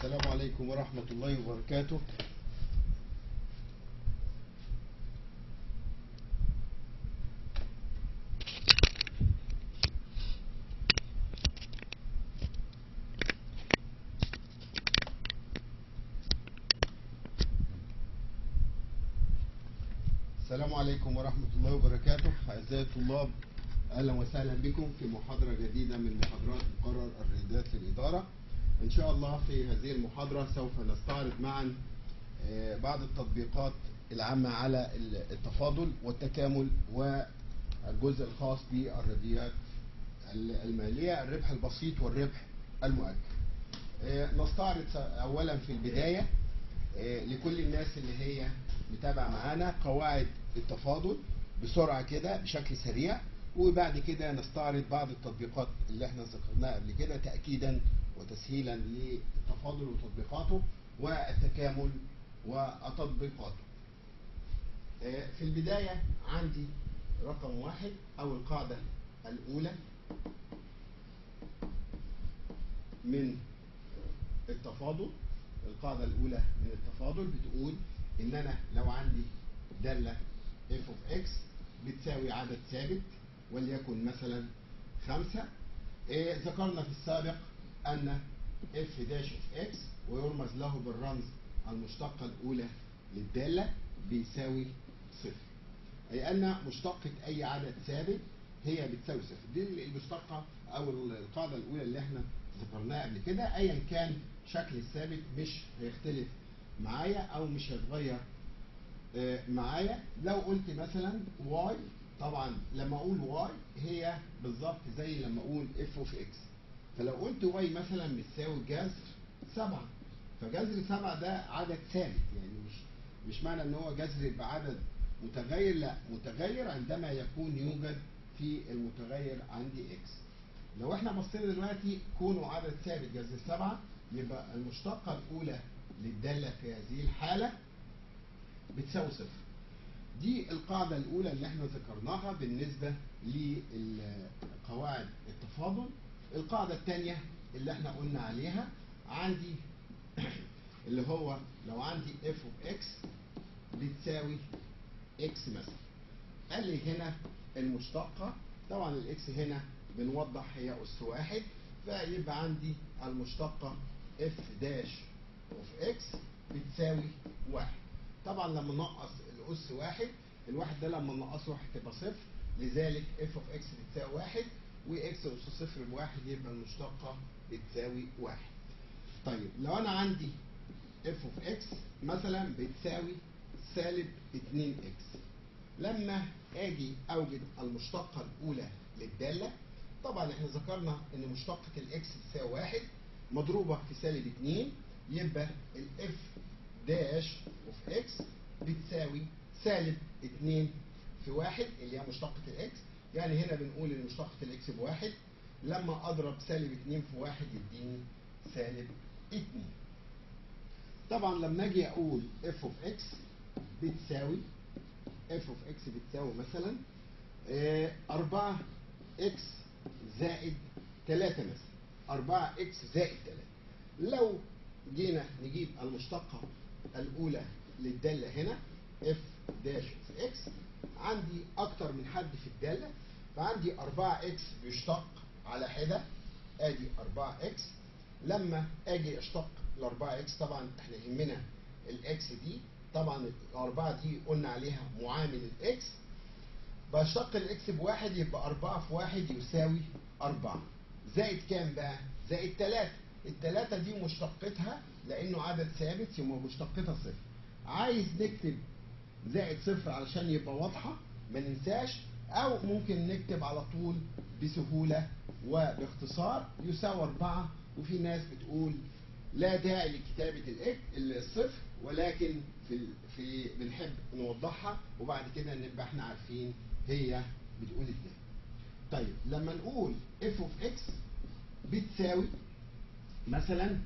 السلام عليكم ورحمة الله وبركاته السلام عليكم ورحمة الله وبركاته أعزائي الطلاب أهلا وسهلا بكم في محاضرة جديدة من محاضرات مقرر الرياضيات في الإدارة إن شاء الله في هذه المحاضرة سوف نستعرض معا آه، بعض التطبيقات العامة على التفاضل والتكامل والجزء الخاص بالرياضيات المالية الربح البسيط والربح المؤكد آه، نستعرض أولا في البداية آه، لكل الناس اللي هي متابعة معانا قواعد التفاضل بسرعة كده بشكل سريع وبعد كده نستعرض بعض التطبيقات اللي احنا ذكرناها قبل كده تأكيدا وتسهيلا للتفاضل وتطبيقاته والتكامل وتطبيقاته آه، في البداية عندي رقم واحد أو القاعدة الأولى من التفاضل القاعدة الأولى من التفاضل بتقول إن أنا لو عندي دالة f of x بتساوي عدد ثابت وليكن مثلا خمسة إيه ذكرنا في السابق أن f dash of x ويرمز له بالرمز المشتقة الأولى للدالة بيساوي صفر أي أن مشتقة أي عدد ثابت هي بتساوي صفر دي المشتقة أو القاعدة الأولى اللي احنا ذكرناها قبل كده أيا كان شكل الثابت مش هيختلف معايا أو مش هيتغير آه، معايا لو قلت مثلا y طبعا لما اقول y هي بالظبط زي لما اقول f of x فلو قلت y مثلا بتساوي جذر 7 فجذر 7 ده عدد ثابت يعني مش مش معنى ان هو جذر يبقى عدد متغير لا متغير عندما يكون يوجد في المتغير عندي x لو احنا بصينا دلوقتي كونه عدد ثابت جذر 7 يبقى المشتقة الأولى للدالة في هذه الحالة بتساوي صفر دي القاعدة الأولى اللي احنا ذكرناها بالنسبة لقواعد التفاضل القاعدة الثانية اللي احنا قلنا عليها عندي اللي هو لو عندي f of x بتساوي x مثلا قال لي هنا المشتقة طبعا الاكس هنا بنوضح هي أس واحد فيبقى عندي المشتقة f داش of x بتساوي واحد طبعا لما نقص الأس واحد الواحد ده لما نقصه هتبقى صفر لذلك f of x بتساوي واحد وx أس صفر بواحد يبقى المشتقة بتساوي واحد طيب لو أنا عندي f of x مثلا بتساوي سالب 2x لما اجي اوجد المشتقة الاولى للدالة طبعا احنا ذكرنا ان مشتقة الاكس بتساوي واحد مضروبة في سالب 2 يبقى الاف داش اوف اكس بتساوي سالب 2 في واحد اللي هي مشتقة الاكس يعني هنا بنقول ان مشتقة الاكس بواحد لما اضرب سالب 2 في واحد يديني سالب 2 طبعا لما اجي اقول اف اوف اكس بتساوي اف اوف اكس بتساوي مثلا 4 اكس زائد 3 مثلا 4 اكس زائد 3 لو جينا نجيب المشتقة الأولى للدالة هنا اف داش اوف اكس عندي أكتر من حد في الدالة فعندي 4 اكس بيشتق على حدة ادي 4 اكس لما اجي اشتق ال 4 اكس طبعا احنا يهمنا الاكس دي طبعا الأربعة دي قلنا عليها معامل الإكس بشتق الإكس بواحد يبقى أربعة في واحد يساوي أربعة زائد كام بقى؟ زائد تلاتة التلاتة دي مشتقتها لأنه عدد ثابت يبقى مشتقتها صفر عايز نكتب زائد صفر علشان يبقى واضحة ما ننساش أو ممكن نكتب على طول بسهولة وباختصار يساوي أربعة وفي ناس بتقول لا داعي لكتابة الإك- الصفر ولكن في في بنحب نوضحها وبعد كده نبقى احنا عارفين هي بتقول ازاي. طيب لما نقول f of x بتساوي مثلا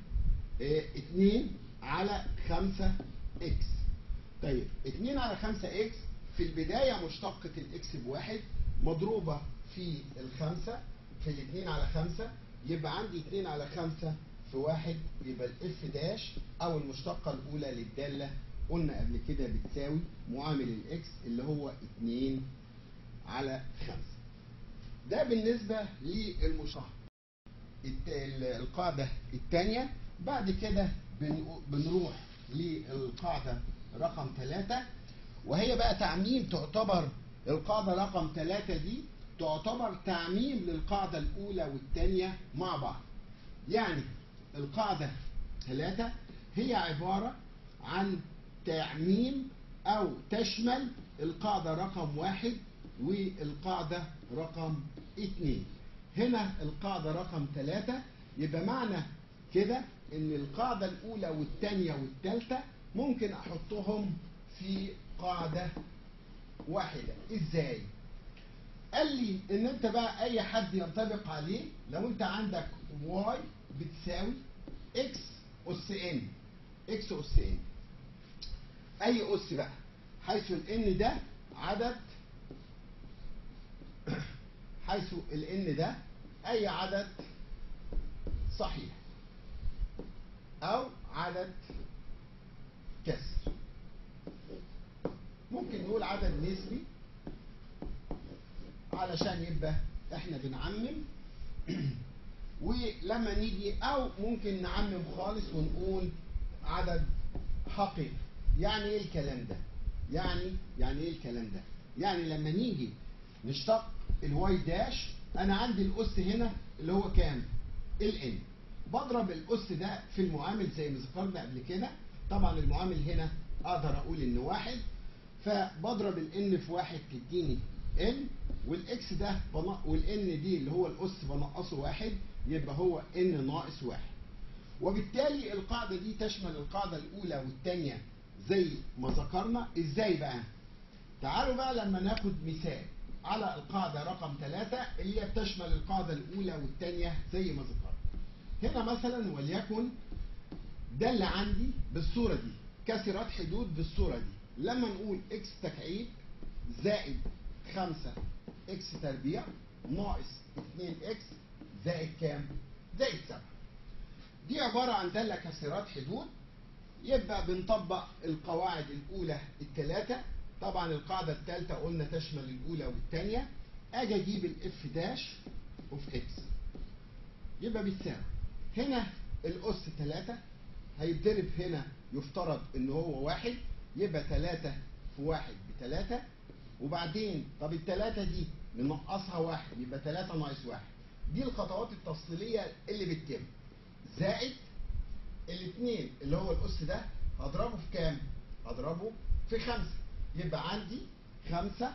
2 على 5 x. طيب 2 على 5 x في البداية مشتقة الاكس بواحد مضروبة في الخمسة في الاثنين على خمسة يبقى عندي 2 على 5 في واحد يبقى الاف داش او المشتقة الاولى للدالة قلنا قبل كده بتساوي معامل الاكس اللي هو 2 على 5 ده بالنسبة للمشتقة الت- ال- القاعدة الثانية بعد كده بن- بنروح للقاعدة رقم ثلاثة وهي بقى تعميم تعتبر القاعدة رقم ثلاثة دي تعتبر تعميم للقاعدة الأولى والثانية مع بعض يعني القاعدة ثلاثة هي عبارة عن تعميم أو تشمل القاعدة رقم واحد والقاعدة رقم اتنين هنا القاعدة رقم ثلاثة يبقى معنى كده ان القاعدة الاولى والثانية والثالثة ممكن احطهم في قاعدة واحدة ازاي قال لي ان انت بقى اي حد ينطبق عليه لو انت عندك واي بتساوي اكس اس ان اكس اس ان اي اس بقى حيث الان ده عدد حيث الان ده اي عدد صحيح او عدد كسر ممكن نقول عدد نسبي علشان يبقى احنا بنعمم ولما نيجي او ممكن نعمم خالص ونقول عدد حقيقي يعني ايه الكلام ده يعني يعني ايه الكلام ده يعني لما نيجي نشتق الواي داش انا عندي الاس هنا اللي هو كام الان بضرب الاس ده في المعامل زي ما ذكرنا قبل كده طبعا المعامل هنا اقدر اقول ان واحد فبضرب الان في واحد تديني ان والاكس ده بن... والان دي اللي هو الاس بنقصه واحد يبقى هو ان ناقص واحد وبالتالي القاعدة دي تشمل القاعدة الأولى والثانية زي ما ذكرنا إزاي بقى؟ تعالوا بقى لما ناخد مثال على القاعدة رقم ثلاثة اللي هي بتشمل القاعدة الأولى والثانية زي ما ذكرنا. هنا مثلا وليكن ده اللي عندي بالصورة دي كسرات حدود بالصورة دي لما نقول اكس تكعيب زائد 5 اكس تربيع ناقص 2 اكس زائد كام؟ زائد 7 دي عبارة عن دالة كسرات حدود يبقى بنطبق القواعد الأولى الثلاثة طبعا القاعدة الثالثة قلنا تشمل الأولى والثانية أجي أجيب الإف داش أوف إكس يبقى بتساوي هنا الأس 3 هيتضرب هنا يفترض إن هو واحد يبقى 3 في واحد بتلاتة وبعدين طب التلاتة دي ننقصها واحد يبقى 3 ناقص واحد دي الخطوات التفصيلية اللي بتتم زائد الاثنين اللي هو الاس ده هضربه في كام؟ هضربه في خمسة يبقى عندي خمسة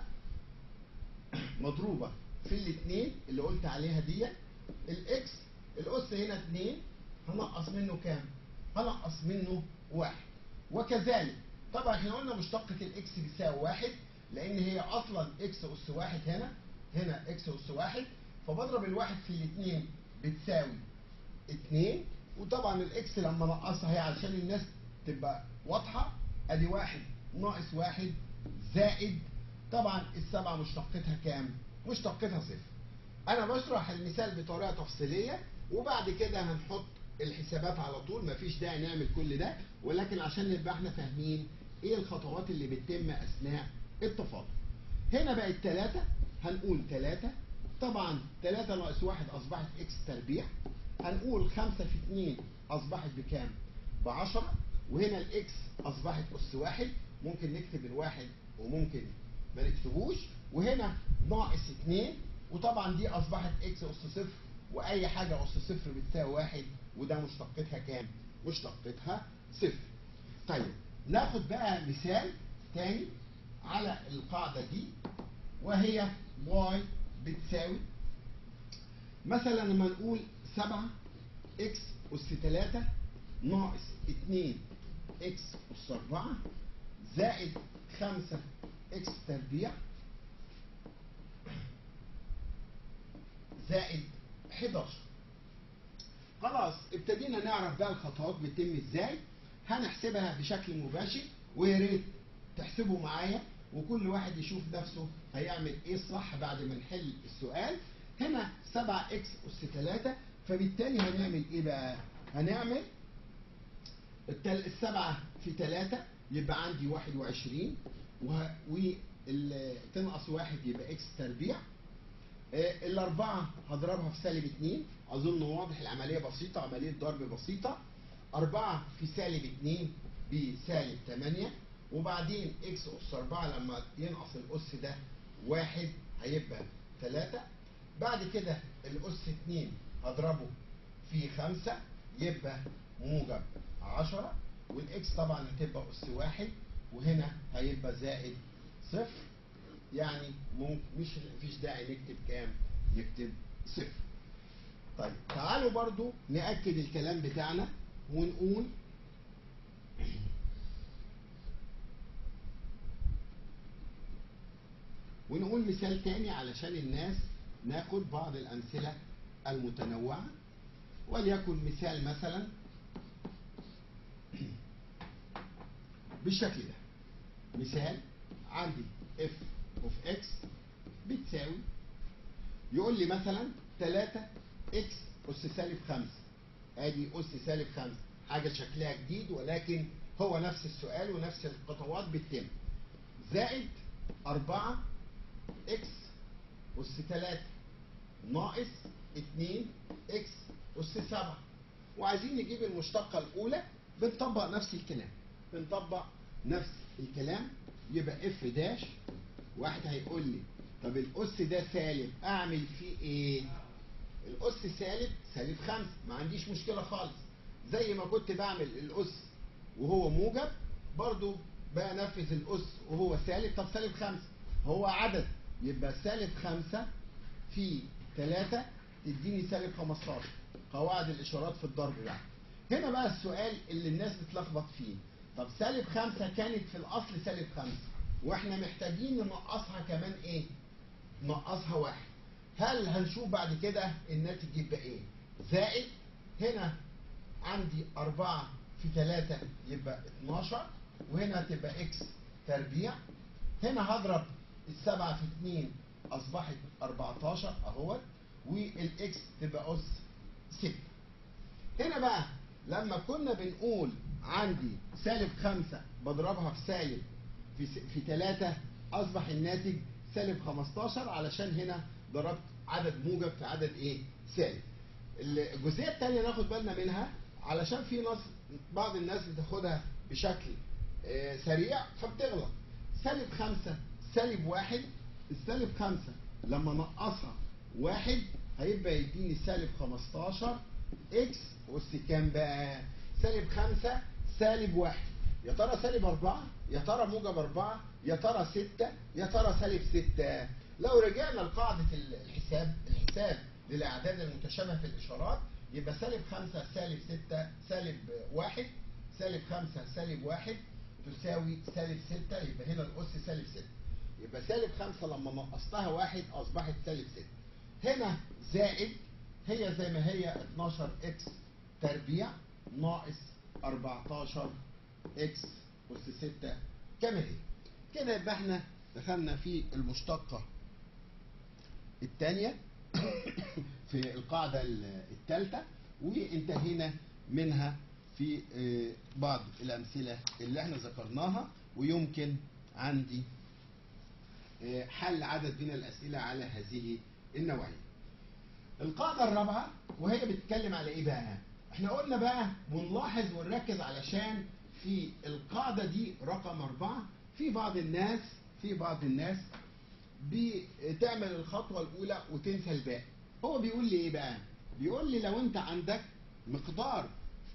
مضروبة في الاثنين اللي قلت عليها دي الاكس الاس هنا اثنين هنقص منه كام؟ هنقص منه واحد وكذلك طبعا احنا قلنا مشتقة الاكس بتساوي واحد لان هي اصلا اكس اس واحد هنا هنا اكس اس واحد فبضرب الواحد في الاثنين بتساوي اتنين وطبعا الاكس لما نقصها هي علشان الناس تبقى واضحة ادي واحد ناقص واحد زائد طبعا السبعة مشتقتها كام؟ مشتقتها صفر. انا بشرح المثال بطريقة تفصيلية وبعد كده هنحط الحسابات على طول مفيش داعي نعمل كل ده ولكن عشان نبقى احنا فاهمين ايه الخطوات اللي بتتم اثناء التفاضل. هنا بقت ثلاثة هنقول ثلاثة طبعا 3 ناقص 1 اصبحت اكس تربيع هنقول 5 في 2 اصبحت بكام؟ ب 10 وهنا الاكس اصبحت اس واحد ممكن نكتب الواحد وممكن ما نكتبوش وهنا ناقص 2 وطبعا دي اصبحت اكس اس صفر واي حاجه اس صفر بتساوي واحد وده مشتقتها كام؟ مشتقتها صفر. طيب ناخد بقى مثال تاني على القاعده دي وهي واي بتساوي مثلا لما نقول 7 اكس اس 3 ناقص 2 اكس اس 4 زائد 5 اكس تربيع زائد 11 خلاص ابتدينا نعرف بقى الخطوات بتتم ازاي هنحسبها بشكل مباشر ويا ريت تحسبوا معايا وكل واحد يشوف نفسه هيعمل ايه الصح بعد ما نحل السؤال هنا 7 اكس اس 3 فبالتالي هنعمل ايه بقى هنعمل التل... السبعة في تلاتة يبقى عندي واحد وعشرين وه... وتنقص واحد يبقى اكس تربيع آه، الأربعة هضربها في سالب اتنين أظن واضح العملية بسيطة عملية ضرب بسيطة أربعة في سالب اتنين بسالب تمانية وبعدين اكس أس أربعة لما ينقص الأس ده واحد هيبقى تلاتة بعد كده الأس اتنين هضربه في خمسة يبقى موجب عشرة والإكس طبعا هتبقى أس واحد وهنا هيبقى زائد صفر يعني ممكن مش مفيش داعي نكتب كام نكتب صفر طيب تعالوا برضو نأكد الكلام بتاعنا ونقول ونقول مثال تاني علشان الناس ناخد بعض الأمثلة المتنوعة وليكن مثال مثلا بالشكل ده مثال عندي f of x بتساوي يقول لي مثلا 3 x أس سالب 5 ادي أس سالب 5 حاجة شكلها جديد ولكن هو نفس السؤال ونفس الخطوات بتتم زائد 4 x أس 3 ناقص 2 x أس 7 وعايزين نجيب المشتقة الأولى بنطبق نفس الكلام بنطبق نفس الكلام يبقى اف داش واحد هيقول لي طب الأس ده سالب أعمل فيه إيه؟ الأس سالب سالب خمسة ما عنديش مشكلة خالص زي ما كنت بعمل الأس وهو موجب برضو بنفذ الأس وهو سالب طب سالب خمسة هو عدد يبقى سالب خمسة في ثلاثة تديني سالب 15 قواعد الإشارات في الضرب بقى هنا بقى السؤال اللي الناس بتلخبط فيه طب سالب خمسة كانت في الأصل سالب خمسة واحنا محتاجين ننقصها كمان ايه نقصها واحد هل هنشوف بعد كده الناتج يبقى ايه زائد هنا عندي أربعة في ثلاثة يبقى 12 وهنا هتبقى اكس تربيع هنا هضرب السبعة في اتنين أصبحت 14 أهوت والإكس تبقى أس 6 هنا بقى لما كنا بنقول عندي سالب 5 بضربها في سالب في س- في 3 أصبح الناتج سالب 15 علشان هنا ضربت عدد موجب في عدد إيه؟ سالب. الجزئية الثانية ناخد بالنا منها علشان في ناس بعض الناس بتاخدها بشكل آه، سريع فبتغلط. سالب 5 سالب 1 السالب 5 لما نقصها واحد هيبقى يديني سالب 15 اكس اس كام بقى؟ سالب 5 سالب 1 يا ترى سالب 4 يا ترى موجب 4 يا ترى 6 يا ترى سالب 6 لو رجعنا لقاعدة الحساب الحساب للأعداد المتشابهة في الإشارات يبقى سالب 5 سالب 6 سالب 1 سالب 5 سالب 1 تساوي سالب 6 يبقى هنا الأس سالب 6 يبقى سالب 5 لما نقصتها واحد أصبحت سالب 6 هنا زائد هي زي ما هي 12 اكس تربيع ناقص 14 اكس أس 6 كما هي كده يبقى احنا دخلنا في المشتقة الثانية في القاعدة الثالثة وانتهينا منها في آه، بعض الأمثلة اللي احنا ذكرناها ويمكن عندي آه، حل عدد من الأسئلة على هذه النوعية القاعدة الرابعة وهي بتتكلم على ايه بقى؟ احنا قلنا بقى ونلاحظ ونركز علشان في القاعدة دي رقم أربعة في بعض الناس في بعض الناس بتعمل الخطوة الأولى وتنسى الباقي. هو بيقول لي إيه بقى؟ بيقول لي لو أنت عندك مقدار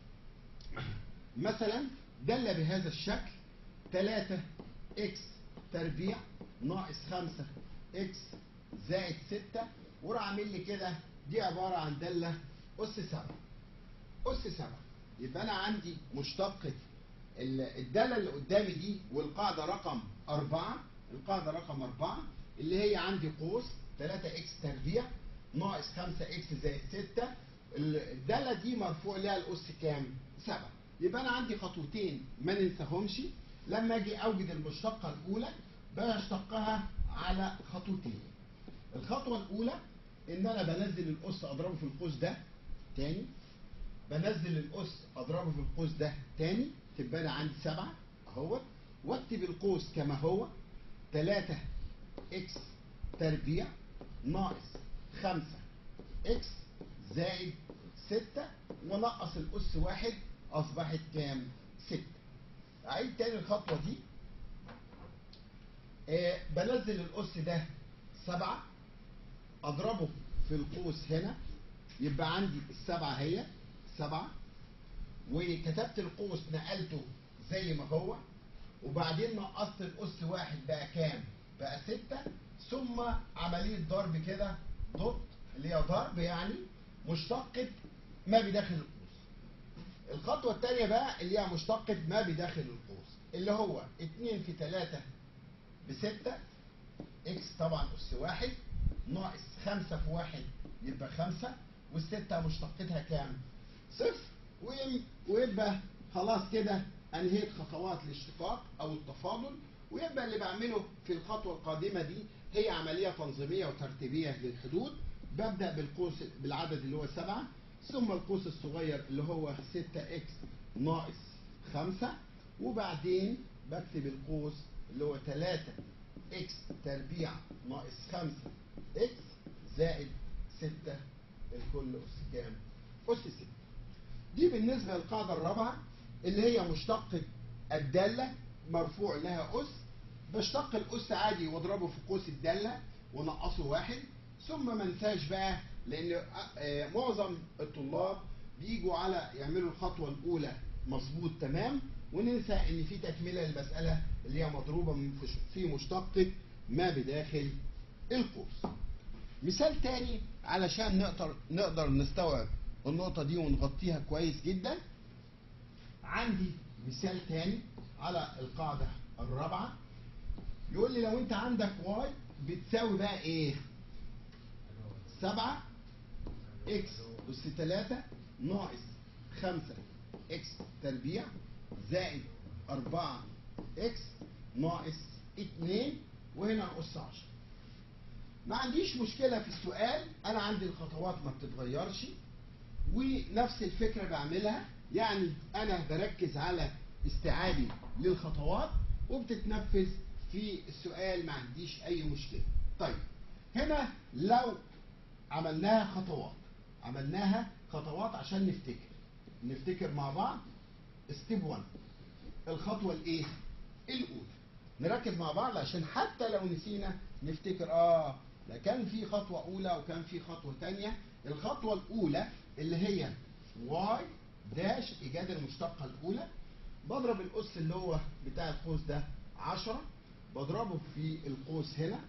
مثلا دل بهذا الشكل 3 اكس تربيع ناقص 5 اكس زائد 6 وراح عامل لي كده دي عبارة عن دالة أس 7 أس 7 يبقى أنا عندي مشتقة ال- الدالة اللي قدامي دي والقاعدة رقم أربعة القاعدة رقم أربعة اللي هي عندي قوس 3 اكس تربيع ناقص 5 اكس زائد 6 الدالة دي مرفوع لها الأس كام؟ 7 يبقى أنا عندي خطوتين ما ننساهمش لما أجي أوجد المشتقة الأولى بشتقها على خطوتين الخطوة الأولى إن أنا بنزل الأس أضربه في القوس ده تاني بنزل الأس أضربه في القوس ده تاني تبقى أنا عندي سبعة أهوت واكتب القوس كما هو تلاتة إكس تربيع ناقص خمسة إكس زائد ستة ونقص الأس واحد أصبحت كام؟ ستة أعيد تاني الخطوة دي آه بنزل الأس ده سبعة أضربه في القوس هنا يبقى عندي السبعة هي سبعة وكتبت القوس نقلته زي ما هو وبعدين نقصت الأس واحد بقى كام؟ بقى ستة ثم عملية ضرب كده ضبط اللي هي ضرب يعني مشتقة ما بداخل القوس. الخطوة الثانية بقى اللي هي مشتقة ما بداخل القوس اللي هو 2 في 3 بستة اكس طبعا أس واحد ناقص خمسة في واحد يبقى خمسة والستة مشتقتها كام؟ صفر ويم- ويبقى خلاص كده انهيت خطوات الاشتقاق او التفاضل ويبقى اللي بعمله في الخطوة القادمة دي هي عملية تنظيمية وترتيبية للحدود ببدأ بالقوس بالعدد اللي هو سبعة ثم القوس الصغير اللي هو ستة اكس ناقص خمسة وبعدين بكتب القوس اللي هو تلاتة اكس تربيع ناقص خمسة اكس زائد ستة الكل أس كام؟ أس ستة دي بالنسبة للقاعدة الرابعة اللي هي مشتقة الدالة مرفوع لها أس بشتق الأس عادي واضربه في قوس الدالة ونقصه واحد ثم ما انساش بقى لأن آه، معظم الطلاب بيجوا على يعملوا الخطوة الأولى مظبوط تمام وننسى إن في تكملة للمسألة اللي هي مضروبة من- في مشتقة ما بداخل القوس. مثال تاني علشان نقدر نقدر نستوعب النقطة دي ونغطيها كويس جدا عندي مثال تاني على القاعدة الرابعة يقول لي لو انت عندك واي بتساوي بقى ايه؟ سبعة اكس أس تلاتة ناقص خمسة اكس تربيع زائد أربعة اكس ناقص اتنين وهنا أس عشرة ما عنديش مشكلة في السؤال أنا عندي الخطوات ما بتتغيرش ونفس الفكرة بعملها يعني أنا بركز على استيعابي للخطوات وبتتنفذ في السؤال ما عنديش أي مشكلة طيب هنا لو عملناها خطوات عملناها خطوات عشان نفتكر نفتكر مع بعض ستيب 1 الخطوة الايه؟ الأولى نركز مع بعض عشان حتى لو نسينا نفتكر اه ده كان في خطوة أولى وكان في خطوة تانية الخطوة الأولى اللي هي واي داش إيجاد المشتقة الأولى بضرب الأس اللي هو بتاع القوس ده 10 بضربه في القوس هنا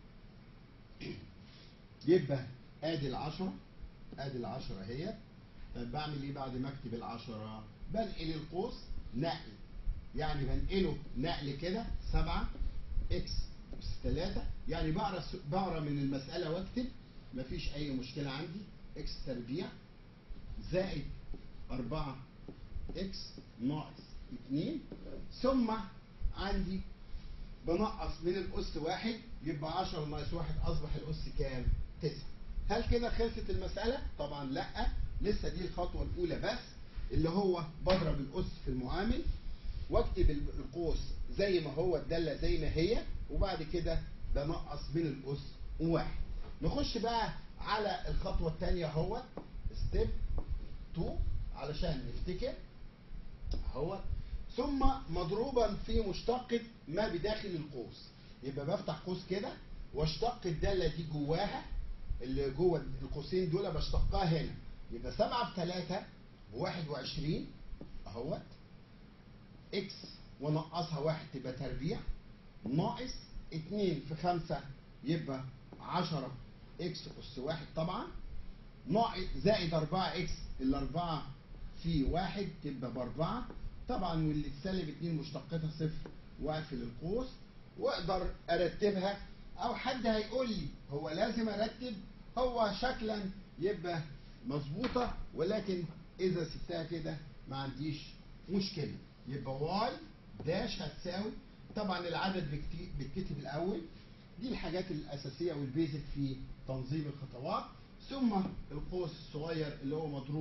يبقى ادي العشرة ادي العشرة اهي طب بعمل ايه بعد ما اكتب العشرة بنقل القوس نقل يعني بنقله نقل كده سبعة اكس اس تلاتة يعني بقرا الس- بقرا من المسألة واكتب مفيش أي مشكلة عندي اكس تربيع زائد أربعة اكس ناقص اتنين ثم عندي بنقص من الأس واحد يبقى 10 ناقص واحد أصبح الأس كام؟ تسعة. هل كده خلصت المسألة؟ طبعا لأ لسه دي الخطوة الأولى بس اللي هو بضرب الأس في المعامل واكتب ال- القوس زي ما هو الدالة زي ما هي وبعد كده بنقص من الأس واحد. نخش بقى على الخطوة الثانية اهو ستيب 2 علشان نفتكر اهو ثم مضروبا في مشتقة ما بداخل القوس يبقى بفتح قوس كده واشتق الدالة دي جواها اللي جوه القوسين دول بشتقها هنا يبقى 7 في 3 ب 21 اهوت اكس ونقصها واحد تبقى تربيع ناقص 2 في 5 يبقى 10 اكس اس واحد طبعا ناقص زائد 4 اكس الأربعة في واحد تبقى بأربعة طبعا واللي تسلب اتنين مشتقتها صفر واقفل القوس واقدر ارتبها او حد هيقول لي هو لازم ارتب هو شكلا يبقى مظبوطة ولكن اذا سبتها كده ما عنديش مشكلة يبقى واي داش هتساوي طبعا العدد بكتي- بيتكتب الاول دي الحاجات الاساسية والبيزك في تنظيم الخطوات ثم القوس الصغير اللي هو مضروب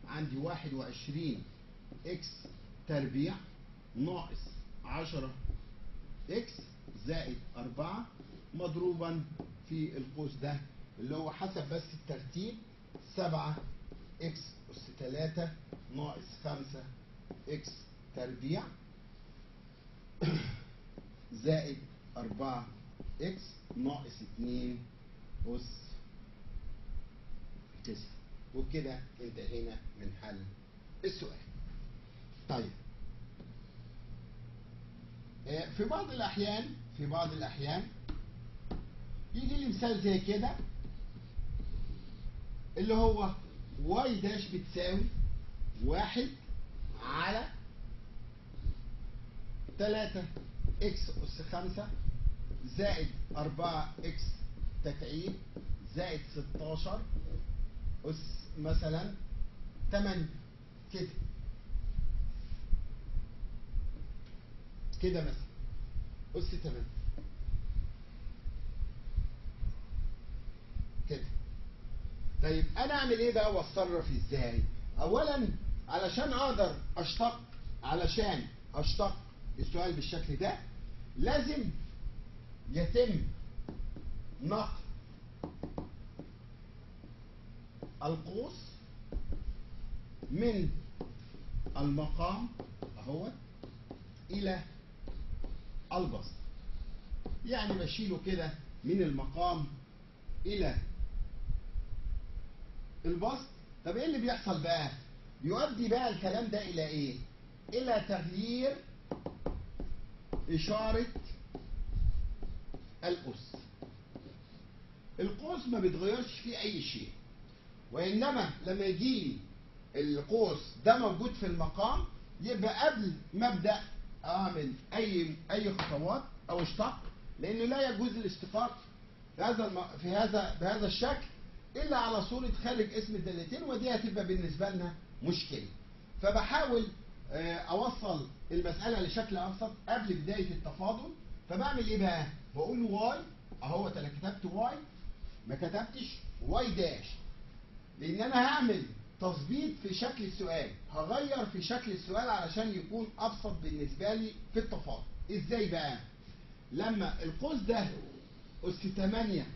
عندي واحد وعشرين اكس تربيع ناقص عشرة اكس زائد أربعة مضروبا في القوس ده اللي هو حسب بس الترتيب سبعة اكس أس تلاتة ناقص خمسة اكس تربيع زائد أربعة اكس ناقص اتنين أس تسعة وبكده انتهينا من حل السؤال طيب آه، في بعض الأحيان في بعض الأحيان يجي لي مثال زي كده اللي هو واي داش بتساوي واحد على تلاتة اكس أس خمسة زائد أربعة اكس تكعيب زائد ستاشر أس مثلا تمانية كده كده مثلا أس تمانية كده طيب أنا أعمل إيه بقى وأتصرف إزاي؟ أولا علشان أقدر أشتق علشان أشتق السؤال بالشكل ده لازم يتم نقل القوس من المقام اهو الى البسط يعني بشيله كده من المقام الى البسط طب ايه اللي بيحصل بقى يؤدي بقى الكلام ده الى ايه الى تغيير اشاره القوس القوس ما بيتغيرش فيه اي شيء وانما لما يجي لي القوس ده موجود في المقام يبقى قبل ما ابدا اعمل اي اي خطوات او اشتق لانه لا يجوز الاشتقاق في هذا الم... في هذا بهذا الشكل الا على صوره خارج اسم الدالتين ودي هتبقى بالنسبه لنا مشكله فبحاول آه، اوصل المساله لشكل ابسط قبل بدايه التفاضل فبعمل ايه بقى بقول واي اهو انا كتبت واي ما كتبتش واي داش لان انا هعمل تظبيط في شكل السؤال هغير في شكل السؤال علشان يكون ابسط بالنسبه لي في التفاضل ازاي بقى لما القوس ده اس 8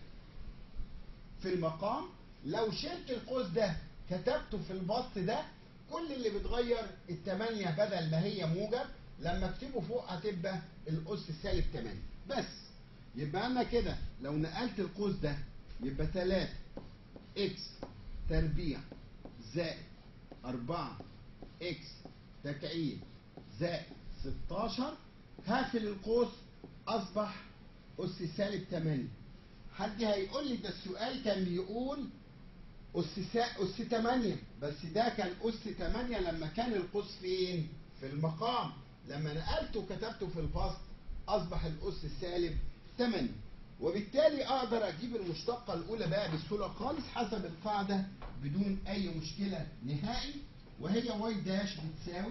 في المقام لو شلت القوس ده كتبته في البسط ده كل اللي بيتغير التمانية بدل ما هي موجب لما اكتبه فوق هتبقى الاس سالب 8 بس يبقى انا كده لو نقلت القوس ده يبقى 3 اكس تربيع زائد 4 اكس تكعيب زائد 16 هقفل القوس اصبح اس سالب 8 حد هيقول لي ده السؤال كان بيقول أس سا... أس 8 بس ده كان أس 8 لما كان القوس فين؟ في المقام لما نقلته وكتبته في الفصل أصبح الأس سالب 8 وبالتالي أقدر أجيب المشتقة الأولى بقى بسهولة خالص حسب القاعدة بدون أي مشكلة نهائي وهي واي داش بتساوي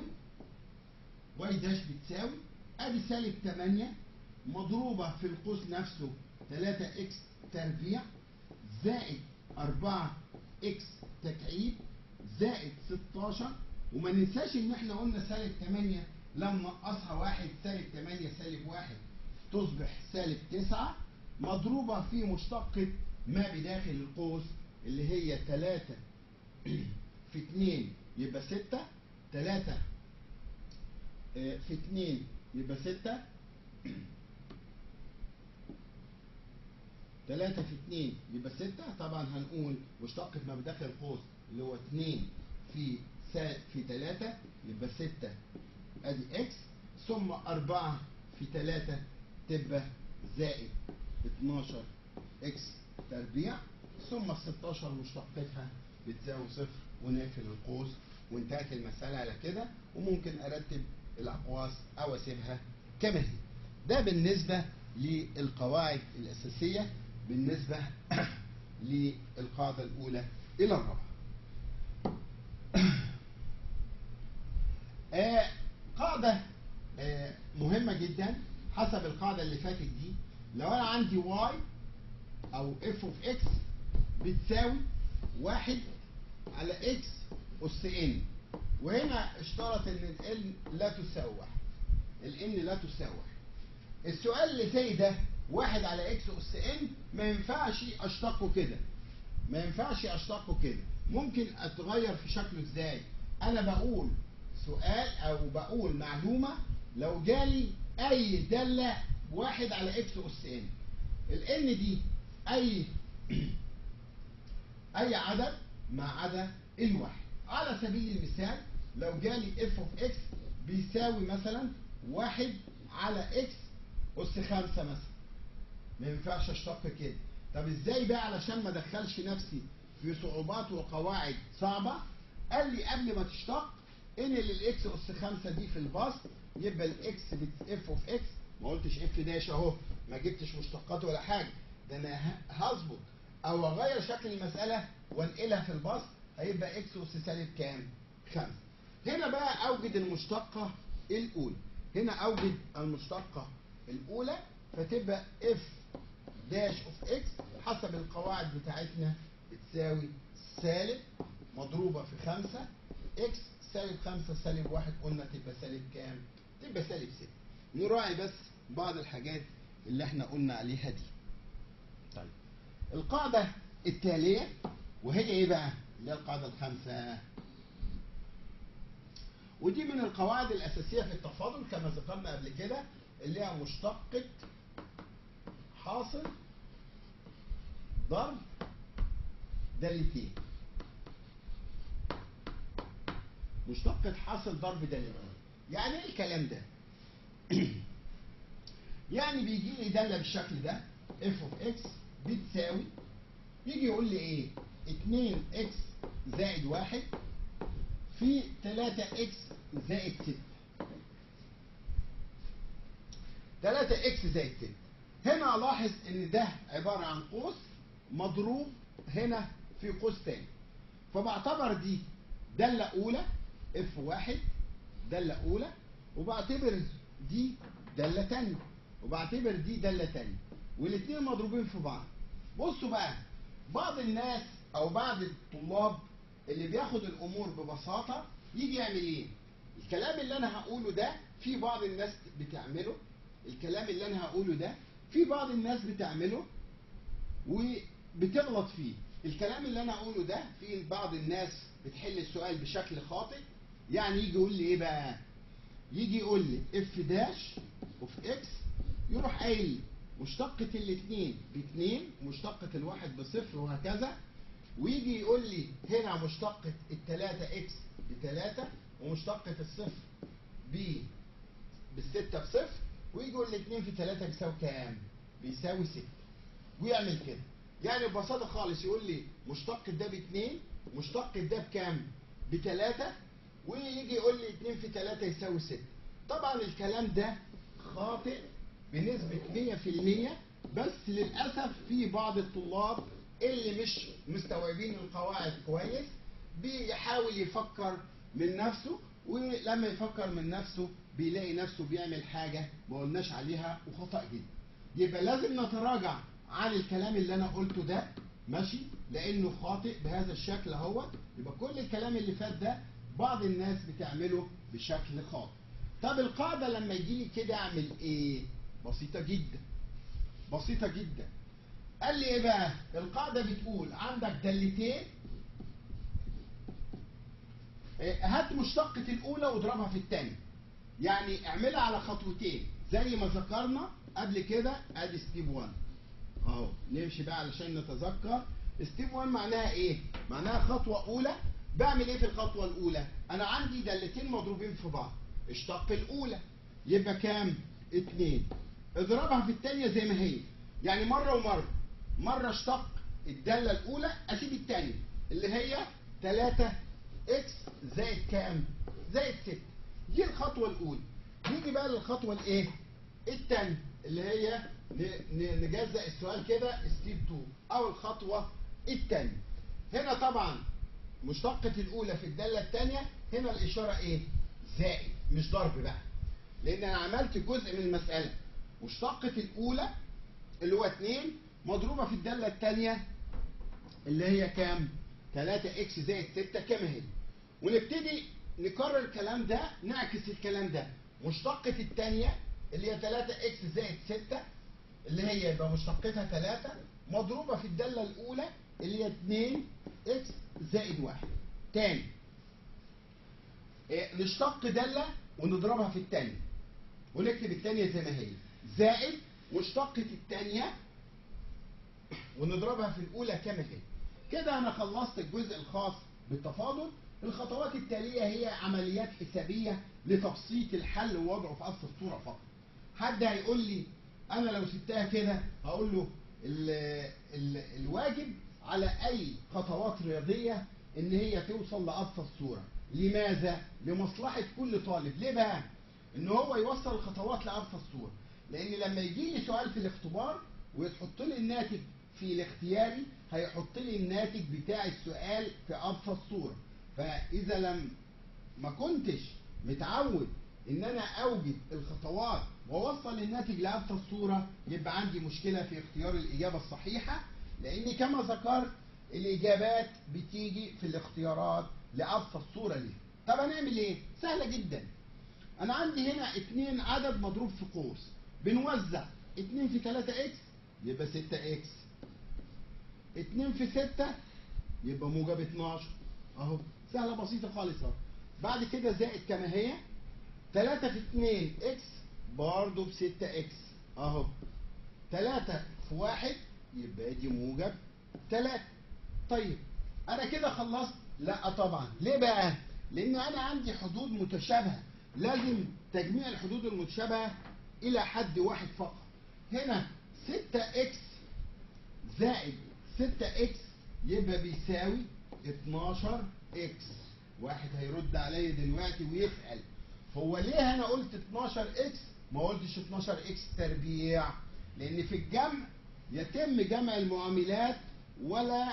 واي داش بتساوي أدي سالب 8 مضروبة في القوس نفسه 3 اكس تربيع زائد 4 اكس تكعيب زائد 16 وما ننساش ان احنا قلنا سالب 8 لما نقصها واحد سالب 8 سالب 1 تصبح سالب 9 مضروبة في مشتقة ما بداخل القوس اللي هي 3 في 2 يبقى 6 3 في 2 يبقى 6 3 في 2 يبقى 6 طبعا هنقول مشتقة ما بداخل القوس اللي هو 2 في سا في 3 يبقى 6 ادي اكس ثم 4 في 3 تبقى زائد 12 اكس تربيع ثم ال 16 مشتقتها بتساوي صفر ونقفل القوس وانتهت المسألة على كده وممكن ارتب الاقواس او اسيبها كما هي ده بالنسبة للقواعد الأساسية بالنسبة للقاعدة الأولى إلى الرابعة. آه قاعدة آه مهمة جدا حسب القاعدة اللي فاتت دي لو أنا عندي واي أو اف اوف اكس بتساوي واحد على اكس اس ان وهنا اشترط ان ال لا تساوي واحد الان لا تساوي واحد السؤال اللي زي ده واحد على اكس اس ان ما ينفعش اشتقه كده ما ينفعش اشتقه كده ممكن اتغير في شكله ازاي انا بقول سؤال او بقول معلومه لو جالي اي داله واحد على اكس اس ان الان دي اي اي عدد ما عدا الواحد على سبيل المثال لو جالي اف اوف اكس بيساوي مثلا واحد على اكس اس خمسة مثلا ما ينفعش اشتق كده طب ازاي بقى علشان ما ادخلش نفسي في صعوبات وقواعد صعبة قال لي قبل ما تشتق انقل الاكس اس خمسة دي في البسط يبقى الاكس اف اوف اكس ما قلتش اف داش اهو ما جبتش مشتقات ولا حاجة ده انا هظبط او اغير شكل المسألة وانقلها في البسط هيبقى اكس اس سالب كام؟ خمسة هنا بقى اوجد المشتقة الاولى هنا اوجد المشتقة الاولى فتبقى اف داش اوف اكس حسب القواعد بتاعتنا بتساوي سالب مضروبة في خمسة اكس سالب خمسة سالب واحد قلنا تبقى سالب كام؟ تبقى سالب ستة نراعي بس بعض الحاجات اللي احنا قلنا عليها دي طيب القاعدة التالية وهي ايه بقى؟ اللي هي القاعدة الخامسة ودي من القواعد الأساسية في التفاضل كما ذكرنا قبل كده اللي هي مشتقة حاصل ضرب دالتين مشتقة حاصل ضرب دالتين يعني ايه الكلام ده؟ يعني بيجي لي دالة بالشكل ده اف اوف اكس بتساوي يجي يقول لي ايه 2 اكس زائد واحد في 3 اكس زائد 6 3 اكس زائد 6 هنا الاحظ ان ده عبارة عن قوس مضروب هنا في قوس تاني فبعتبر دي دالة اولى اف واحد دالة اولى وبعتبر دي دالة تانية وبعتبر دي دالة تانية والاثنين مضروبين في بعض بصوا بقى بعض الناس او بعض الطلاب اللي بياخد الامور ببساطة يجي يعمل ايه الكلام اللي انا هقوله ده في بعض الناس بتعمله الكلام اللي انا هقوله ده في بعض الناس بتعمله وبتغلط فيه الكلام اللي انا هقوله ده في بعض الناس بتحل السؤال بشكل خاطئ يعني يجي يقول لي ايه بقى يجي يقول لي اف داش اوف اكس يروح قايل مشتقة الاثنين باثنين مشتقة الواحد بصفر وهكذا ويجي يقول لي هنا مشتقة التلاتة اكس بتلاتة ومشتقة الصفر ب بالستة بصفر ويجي يقول لي اتنين في تلاتة بيساوي كام؟ بيساوي ستة ويعمل كده يعني ببساطة خالص يقول لي مشتق ده باتنين مشتق ده بكام؟ بتلاتة ويجي يقول لي اتنين في تلاتة يساوي ستة طبعا الكلام ده خاطئ بنسبة مية في المية بس للأسف في بعض الطلاب اللي مش مستوعبين القواعد كويس بيحاول يفكر من نفسه ولما يفكر من نفسه بيلاقي نفسه بيعمل حاجة ما قلناش عليها وخطأ جدا يبقى لازم نتراجع عن الكلام اللي انا قلته ده ماشي لانه خاطئ بهذا الشكل اهوت يبقى كل الكلام اللي فات ده بعض الناس بتعمله بشكل خاطئ طب القاعدة لما يجي لي كده اعمل ايه بسيطة جدا بسيطة جدا قال لي ايه بقى القاعدة بتقول عندك دالتين هات مشتقة الأولى واضربها في الثانية يعني اعملها على خطوتين زي ما ذكرنا قبل كده ادي ستيب 1 اهو نمشي بقى علشان نتذكر ستيب 1 معناها ايه؟ معناها خطوة أولى بعمل ايه في الخطوة الأولى؟ أنا عندي دالتين مضروبين في بعض اشتق الأولى يبقى كام؟ اتنين اضربها في الثانية زي ما هي يعني مرة ومرة مرة اشتق الدالة الأولى أسيب الثانية اللي هي 3 اكس زائد كام؟ زائد 6 دي الخطوة الأولى نيجي بقى للخطوة الإيه؟ الثانية اللي هي نجزأ السؤال كده ستيب 2 أو الخطوة الثانية هنا طبعا مشتقة الأولى في الدالة الثانية هنا الإشارة إيه؟ زائد مش ضرب بقى لأن أنا عملت جزء من المسألة مشتقة الأولى اللي هو 2 مضروبة في الدالة الثانية اللي هي كام؟ 3 اكس زائد 6 كما هي ونبتدي نكرر الكلام ده نعكس الكلام ده مشتقة الثانية اللي هي 3 اكس زائد 6 اللي هي يبقى مشتقتها 3 مضروبة في الدالة الأولى اللي هي 2 اكس زائد 1 تاني إيه، نشتق دالة ونضربها في الثانية ونكتب الثانية زي ما هي زائد مشتقة الثانية ونضربها في الأولى كما هي كده أنا خلصت الجزء الخاص بالتفاضل الخطوات التالية هي عمليات حسابية لتبسيط الحل ووضعه في أصل الصورة فقط حد هيقول لي أنا لو سبتها كده هقول له ال ال الواجب على أي خطوات رياضية إن هي توصل لأقصى الصورة لماذا؟ لمصلحة كل طالب ليه بقى؟ إن هو يوصل الخطوات لأقصى الصورة لأن لما يجي لي سؤال في الاختبار ويحط لي الناتج في الاختياري هيحط لي الناتج بتاع السؤال في أقصى الصورة فإذا لم ما كنتش متعود ان انا اوجد الخطوات واوصل الناتج لابسط الصوره يبقى عندي مشكله في اختيار الاجابه الصحيحه لان كما ذكرت الاجابات بتيجي في الاختيارات لابسط الصوره ليها طب هنعمل ايه سهله جدا انا عندي هنا اتنين عدد مضروب في قوس بنوزع اتنين في 3 اكس يبقى 6 اكس اتنين في 6 يبقى موجب 12 اهو سهله بسيطه خالص اهو بعد كده زائد كما هي 3 في 2 اكس برضه ب 6 اكس اهو 3 في 1 يبقى دي موجب 3 طيب انا كده خلصت لا طبعا ليه بقى لان انا عندي حدود متشابهه لازم تجميع الحدود المتشابهه الى حد واحد فقط هنا 6 اكس زائد 6 اكس يبقى بيساوي 12 اكس واحد هيرد عليا دلوقتي ويسأل هو ليه انا قلت 12 اكس ما قلتش 12 اكس تربيع لان في الجمع يتم جمع المعاملات ولا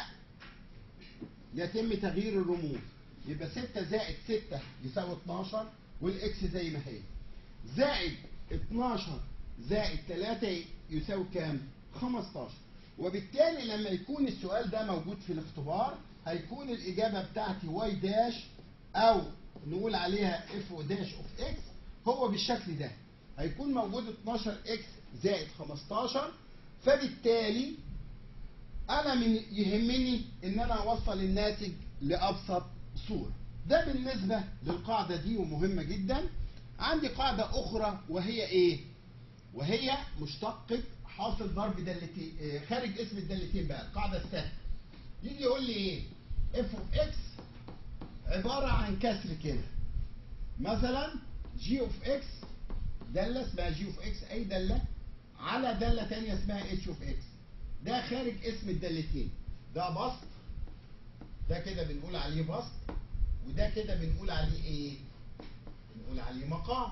يتم تغيير الرموز يبقى 6 زائد 6 يساوي 12 والاكس زي ما هي زائد 12 زائد 3 يساوي كام 15 وبالتالي لما يكون السؤال ده موجود في الاختبار هيكون الإجابة بتاعتي واي داش أو نقول عليها اف داش اوف اكس هو بالشكل ده هيكون موجود 12 اكس زائد 15 فبالتالي أنا من يهمني إن أنا أوصل الناتج لأبسط صورة ده بالنسبة للقاعدة دي ومهمة جدا عندي قاعدة أخرى وهي إيه؟ وهي مشتقة حاصل ضرب دالتين آه، خارج اسم الدالتين بقى القاعدة السهلة يجي يقول لي ايه اف اوف اكس عبارة عن كسر كده مثلا جي اوف اكس دالة اسمها جي اوف اكس اي دالة على دالة تانية اسمها اتش اوف اكس ده خارج اسم الدالتين ده بسط ده كده بنقول عليه بسط وده كده بنقول عليه ايه بنقول عليه مقام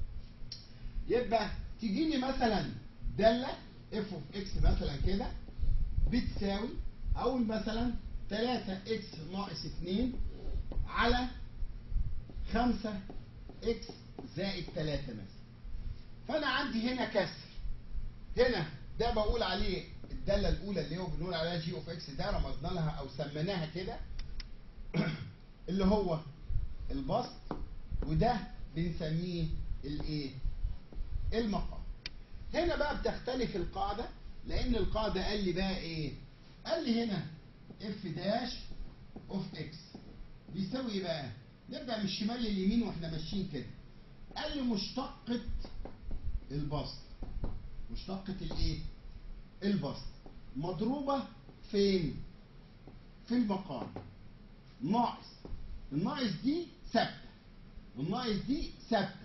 يبقى تيجي لي مثلا دالة اف اوف اكس مثلا كده بتساوي اقول مثلا 3 اكس ناقص 2 على 5 اكس زائد 3 مثلا فانا عندي هنا كسر هنا ده بقول عليه الداله الاولى اللي هو بنقول عليها جي اوف اكس ده رمزنا لها او سميناها كده اللي هو البسط وده بنسميه الايه المقام هنا بقى بتختلف القاعده لان القاعده قال لي بقى ايه قال لي هنا اف داش اوف اكس بيساوي ايه بقى نبدا من الشمال لليمين واحنا ماشيين كده قال لي مشتقة البسط مشتقة الايه البسط مضروبة فين في المقام ناقص الناقص دي ثابتة والناقص دي ثابتة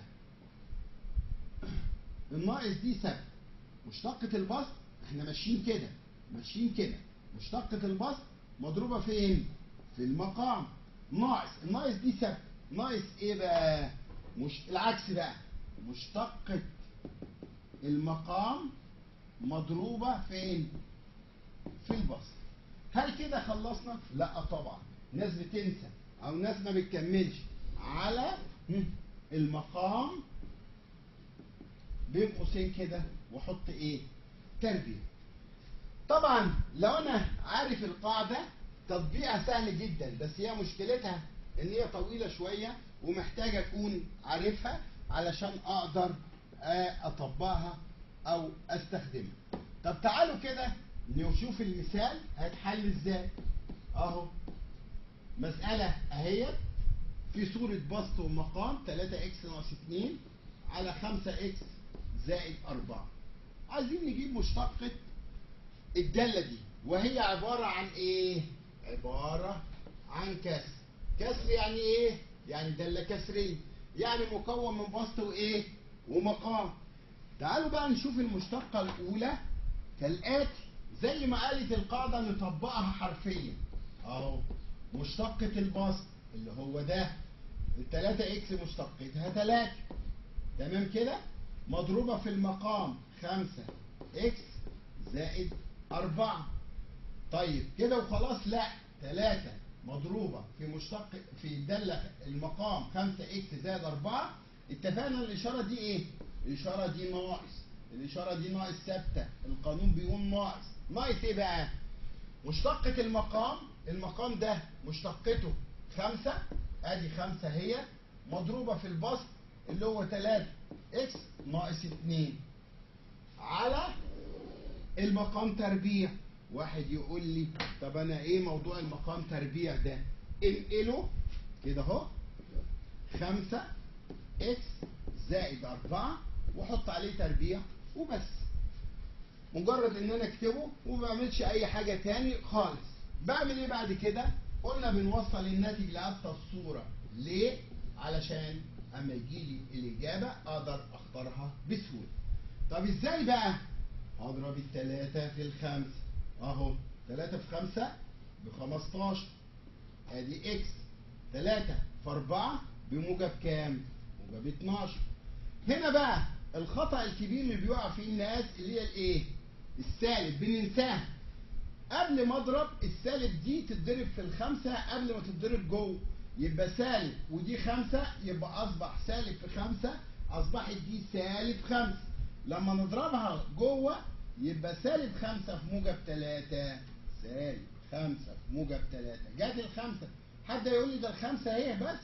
الناقص دي ثابتة مشتقة البسط احنا ماشيين كده ماشيين كده مشتقة البسط مضروبة فين؟ في المقام ناقص الناقص دي ثابتة ناقص ايه بقى؟ مش العكس بقى مشتقة المقام مضروبة فين؟ في البسط هل كده خلصنا؟ لا طبعا ناس بتنسى او ناس ما بتكملش على المقام بين قوسين كده واحط ايه؟ تربية طبعا لو انا عارف القاعدة تطبيقها سهل جدا بس هي مشكلتها ان هي طويله شويه ومحتاج اكون عارفها علشان اقدر آه، اطبقها او استخدمها طب تعالوا كده نشوف المثال هيتحل ازاي اهو مسألة اهيت في صورة بسط ومقام 3 اكس ناقص 2 على 5 اكس زائد 4 عايزين نجيب مشتقة الدالة دي وهي عبارة عن ايه؟ عبارة عن كسر كسر يعني ايه؟ يعني دالة كسرية يعني مكون من بسط وايه؟ ومقام تعالوا بقى نشوف المشتقة الأولى كالآتي زي ما قالت القاعدة نطبقها حرفيا أهو مشتقة البسط اللي هو ده التلاتة إكس مشتقتها تلاتة تمام كده مضروبة في المقام خمسة إكس زائد أربعة طيب كده وخلاص لا تلاتة مضروبة في مشتق في الدالة المقام خمسة إكس زائد أربعة اتفقنا الإشارة دي إيه؟ الإشارة دي ناقص الإشارة دي ناقص ثابتة القانون بيقول ناقص ناقص إيه بقى؟ مشتقة المقام المقام ده مشتقته خمسة ادي خمسة هي مضروبة في البسط اللي هو تلاتة اكس ناقص اتنين على المقام تربيع واحد يقول لي طب انا ايه موضوع المقام تربيع ده انقله كده اهو خمسة اكس زائد اربعة واحط عليه تربيع وبس مجرد ان انا اكتبه وما بعملش اي حاجة تاني خالص بعمل ايه بعد كده قلنا بنوصل الناتج لأبسط الصورة ليه علشان اما يجي لي الاجابة اقدر اختارها بسهولة طب ازاي بقى هضرب التلاتة في الخمسة اهو تلاتة في خمسة بخمستاشر ادي اكس تلاتة في اربعة بموجب كام موجب اتناشر هنا بقى الخطأ الكبير اللي بيقع فيه الناس اللي هي الايه السالب بننساها قبل ما اضرب السالب دي تتضرب في الخمسة قبل ما تتضرب جوه يبقى سالب ودي خمسة يبقى أصبح سالب في خمسة أصبحت دي سالب خمسة لما نضربها جوه يبقى سالب خمسة في موجب تلاتة سالب خمسة في موجب تلاتة جات الخمسة حد يقول لي ده الخمسة اهي بس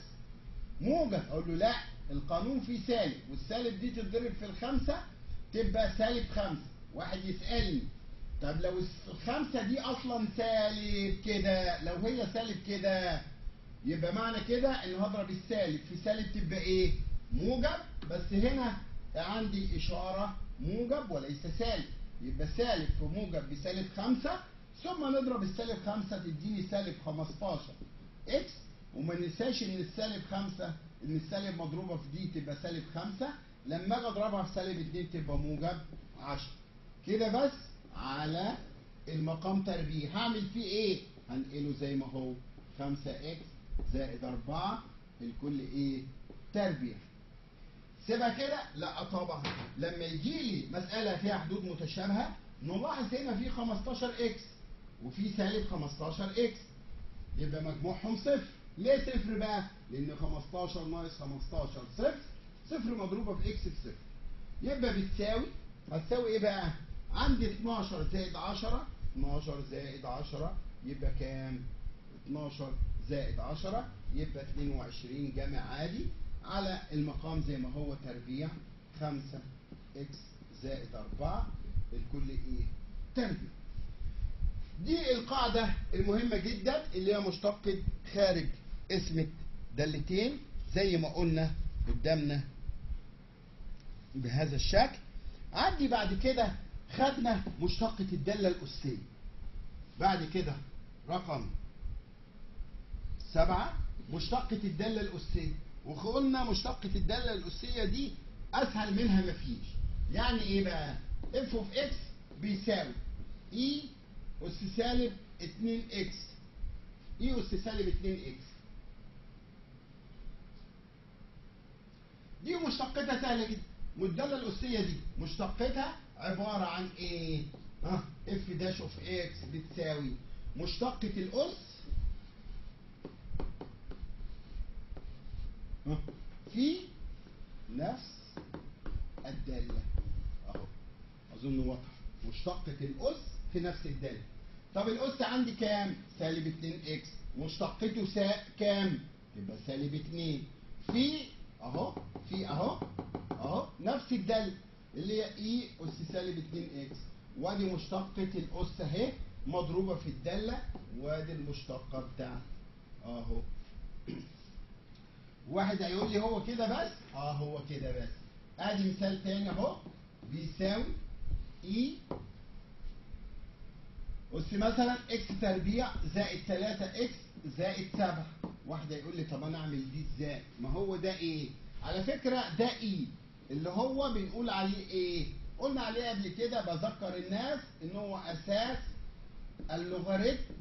موجب أقول له لا القانون فيه سالب والسالب دي تتضرب في الخمسة تبقى سالب خمسة واحد يسألني طب لو الخمسة دي أصلا سالب كده لو هي سالب كده يبقى معنى كده إن هضرب السالب في سالب تبقى إيه؟ موجب بس هنا عندي إشارة موجب وليس سالب يبقى سالب في موجب بسالب خمسة ثم نضرب السالب خمسة تديني سالب 15 إكس وما ننساش إن السالب خمسة إن السالب مضروبة في دي تبقى سالب خمسة لما أجي أضربها في سالب 2 تبقى موجب 10 كده بس على المقام تربيع هعمل فيه ايه هنقله زي ما هو 5 اكس زائد 4 الكل ايه تربيع سيبها كده لا طبعا لما يجي لي مسألة فيها حدود متشابهة نلاحظ هنا في 15 اكس وفي سالب 15 اكس يبقى مجموعهم صفر ليه صفر بقى لان 15 ناقص 15 صفر صفر مضروبة في اكس بصفر يبقى بتساوي هتساوي ايه بقى عندي 12 زائد 10 12 زائد 10 يبقى كام 12 زائد 10 يبقى 22 جمع عادي على المقام زي ما هو تربيع 5 اكس زائد 4 الكل ايه تربيع دي القاعدة المهمة جدا اللي هي مشتقة خارج اسم دالتين زي ما قلنا قدامنا بهذا الشكل عندي بعد كده خدنا مشتقة الدالة الأسية بعد كده رقم سبعة مشتقة الدالة الأسية وقلنا مشتقة الدالة الأسية دي أسهل منها مفيش يعني إيه بقى؟ اف اوف اكس بيساوي اي أس سالب 2 اكس اي أس سالب 2 اكس دي مشتقتها سهلة جدا والدالة الأسية دي مشتقتها عبارة عن ايه؟ ها اف داش اوف اكس بتساوي مشتقة الأس ها في نفس الدالة اهو أظن واضح مشتقة الأس في نفس الدالة طب الأس عندي كام؟ سالب 2 اكس مشتقته سا... كام؟ تبقى سالب 2 في اهو في اهو اهو نفس الدالة اللي هي اي اس سالب 2 اكس وادي مشتقة الاس اهي مضروبة في الدالة وادي المشتقة بتاعتي اهو واحد هيقول لي هو كده بس اه هو كده بس ادي مثال تاني اهو بيساوي اي اس مثلا اكس تربيع زائد 3 اكس زائد 7 واحد هيقول لي طب انا اعمل دي ازاي ما هو ده ايه على فكره ده اي اللي هو بنقول عليه ايه قلنا عليه قبل كده بذكر الناس ان هو اساس اللوغاريتم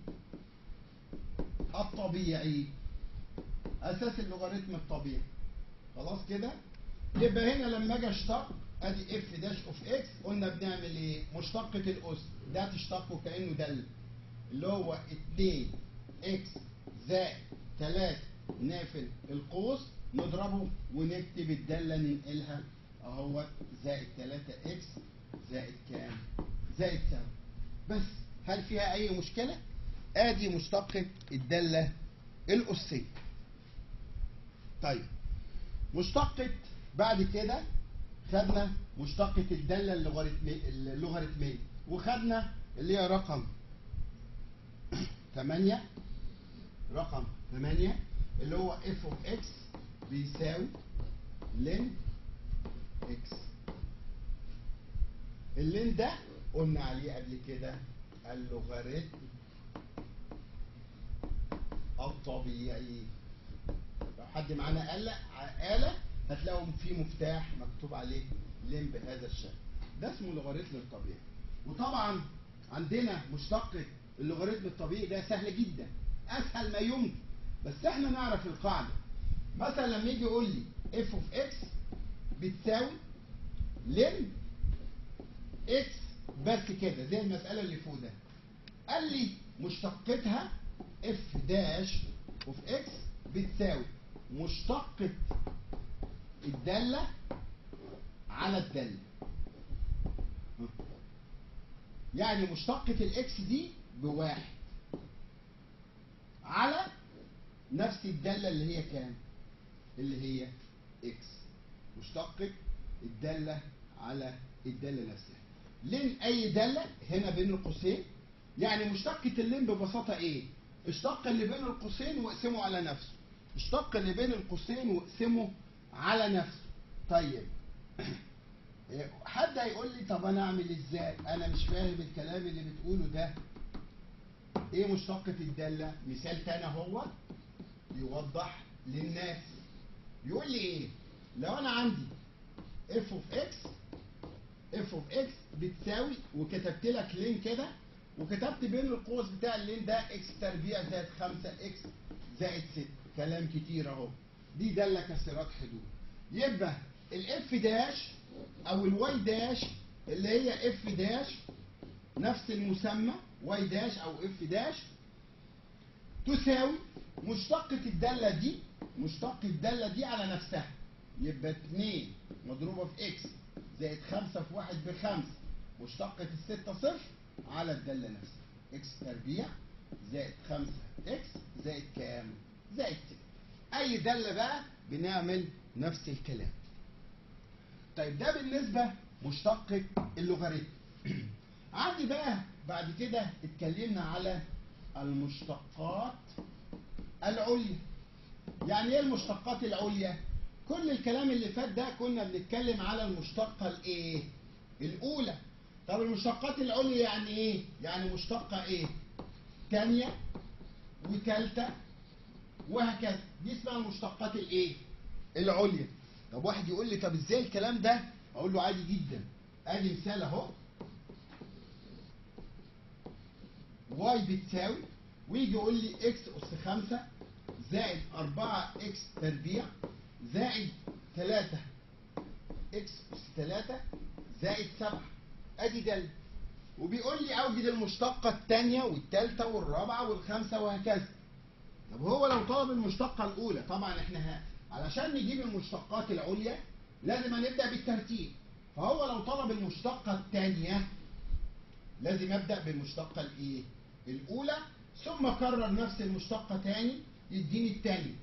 الطبيعي اساس اللوغاريتم الطبيعي خلاص كده يبقى هنا لما اجي اشتق ادي اف داش اوف اكس قلنا بنعمل ايه مشتقة الاس ده تشتقه كانه دل اللي هو 2 اكس زائد 3 نقفل القوس نضربه ونكتب الدالة ننقلها اهو زائد 3 اكس زائد كام زائد 7 بس هل فيها اي مشكلة ادي مشتقة الدالة الاسية طيب مشتقة بعد كده خدنا مشتقة الدالة اللوغاريتمية اللوغاريتمية وخدنا اللي هي رقم 8 رقم 8 اللي هو اف اوف اكس بيساوي لين اكس اللين ده قلنا عليه قبل كده اللوغاريتم الطبيعي لو حد معانا آلة آلة هتلاقوا في مفتاح مكتوب عليه لين بهذا الشكل ده اسمه لوغاريتم الطبيعي وطبعا عندنا مشتق اللوغاريتم الطبيعي ده سهل جدا اسهل ما يمكن بس احنا نعرف القاعده مثلا لما يجي يقول لي اف اوف اكس بتساوي لين اكس بس كده زي المساله اللي فوق ده قال لي مشتقتها اف داش اوف اكس بتساوي مشتقة الدالة على الدالة يعني مشتقة الاكس دي بواحد على نفس الدالة اللي هي كام اللي هي اكس مشتقة الدالة على الدالة نفسها لين اي دالة هنا بين القوسين يعني مشتقة اللين ببساطة ايه اشتق اللي بين القوسين واقسمه على نفسه اشتق اللي بين القوسين واقسمه على نفسه طيب حد هيقول لي طب انا اعمل ازاي انا مش فاهم الكلام اللي بتقوله ده ايه مشتقة الدالة مثال تاني هو يوضح للناس يقول لي ايه لو انا عندي اف اوف اكس اف اوف اكس بتساوي وكتبت لك لين كده وكتبت بين القوس بتاع اللين ده اكس تربيع زائد 5 اكس زائد 6 كلام كتير اهو دي دالة كسرات حدود يبقى الاف داش او الواي داش اللي هي اف داش نفس المسمى واي داش او اف داش تساوي مشتقة الدالة دي مشتقة الدالة دي على نفسها يبقى 2 مضروبة في اكس زائد 5 في 1 بخمسة مشتقة الستة صفر على الدالة نفسها اكس تربيع زائد 5 اكس زائد كام؟ زائد 6 اي دالة بقى بنعمل نفس الكلام طيب ده بالنسبة مشتقة اللوغاريتم عندي بقى بعد كده اتكلمنا على المشتقات العليا يعني ايه المشتقات العليا كل الكلام اللي فات ده كنا بنتكلم على المشتقة الايه الاولى طب المشتقات العليا يعني ايه يعني مشتقة ايه تانية وتالتة وهكذا دي اسمها المشتقات الايه العليا طب واحد يقول لي طب ازاي الكلام ده اقول له عادي جدا ادي مثال اهو واي بتساوي ويجي يقول لي اكس اس 5 زائد 4 اكس تربيع زائد 3 اكس اس 3 زائد 7 ادي دل وبيقول لي اوجد المشتقة الثانية والثالثة والرابعة والخامسة وهكذا طب هو لو طلب المشتقة الأولى طبعا احنا ها علشان نجيب المشتقات العليا لازم هنبدأ بالترتيب فهو لو طلب المشتقة الثانية لازم ابدأ بالمشتقة الايه؟ الأولى ثم كرر نفس المشتقة تاني يديني الثانية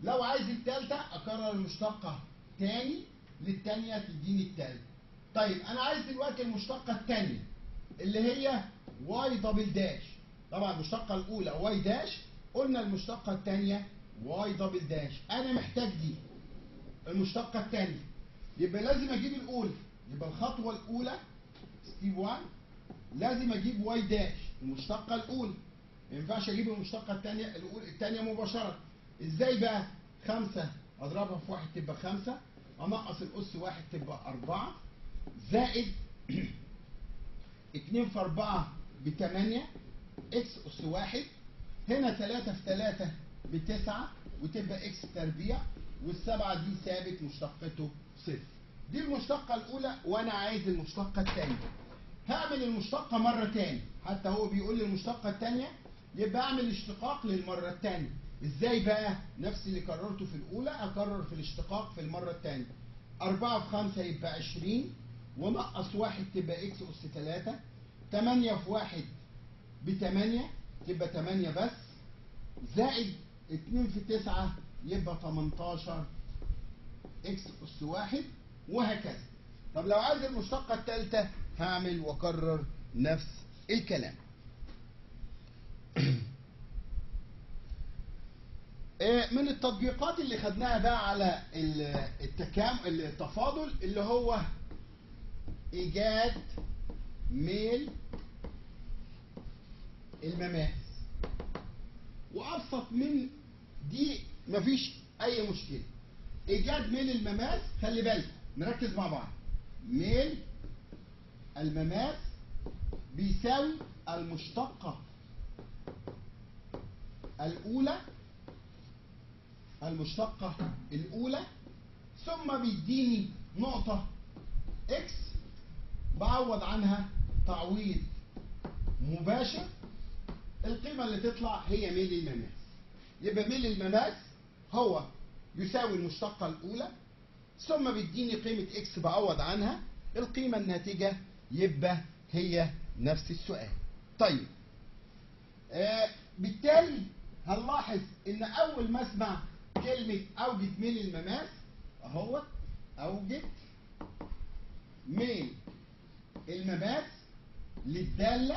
لو عايز التالتة اكرر المشتقة تاني للتانية تديني التالتة طيب انا عايز دلوقتي المشتقة التانية اللي هي واي دبل داش طبعا المشتقة الاولى واي داش قلنا المشتقة التانية واي دبل داش انا محتاج دي المشتقة التانية يبقى لازم اجيب الاولى يبقى الخطوة الاولى ستيب 1 لازم اجيب واي داش المشتقة الاولى ما ينفعش اجيب المشتقة الثانية الأولى الثانية مباشرة ازاي بقى؟ خمسة اضربها في واحد تبقى خمسة انقص الاس واحد تبقى أربعة زائد اتنين في أربعة بتمانية اكس أس واحد هنا تلاتة في تلاتة بتسعة وتبقى اكس تربيع والسبعة دي ثابت مشتقته صفر دي المشتقة الأولى وأنا عايز المشتقة الثانية هعمل المشتقة مرة تاني حتى هو بيقول لي المشتقة الثانية يبقى اعمل اشتقاق للمرة الثانية ازاي بقى نفس اللي كررته في الأولى أكرر في الاشتقاق في المرة الثانية أربعة في خمسة يبقى عشرين ونقص واحد تبقى اكس أس تلاتة تمانية في واحد بتمانية تبقى تمانية بس زائد اتنين في تسعة يبقى تمنتاشر اكس أس واحد وهكذا طب لو عايز المشتقة الثالثة هعمل واكرر نفس الكلام آه، من التطبيقات اللي خدناها بقى على ال- التكام التفاضل اللي هو ايجاد ميل المماس وابسط من دي مفيش اي مشكله ايجاد ميل المماس خلي بالك نركز مع بعض ميل المماس بيساوي المشتقة الأولى المشتقة الأولى ثم بيديني نقطة إكس بعوض عنها تعويض مباشر القيمة اللي تطلع هي ميل المماس يبقى ميل المماس هو يساوي المشتقة الأولى ثم بيديني قيمة إكس بعوض عنها القيمة الناتجة يبقى هي نفس السؤال طيب آه بالتالي هنلاحظ ان اول ما اسمع كلمة اوجد ميل المماس اهو اوجد ميل المماس للدالة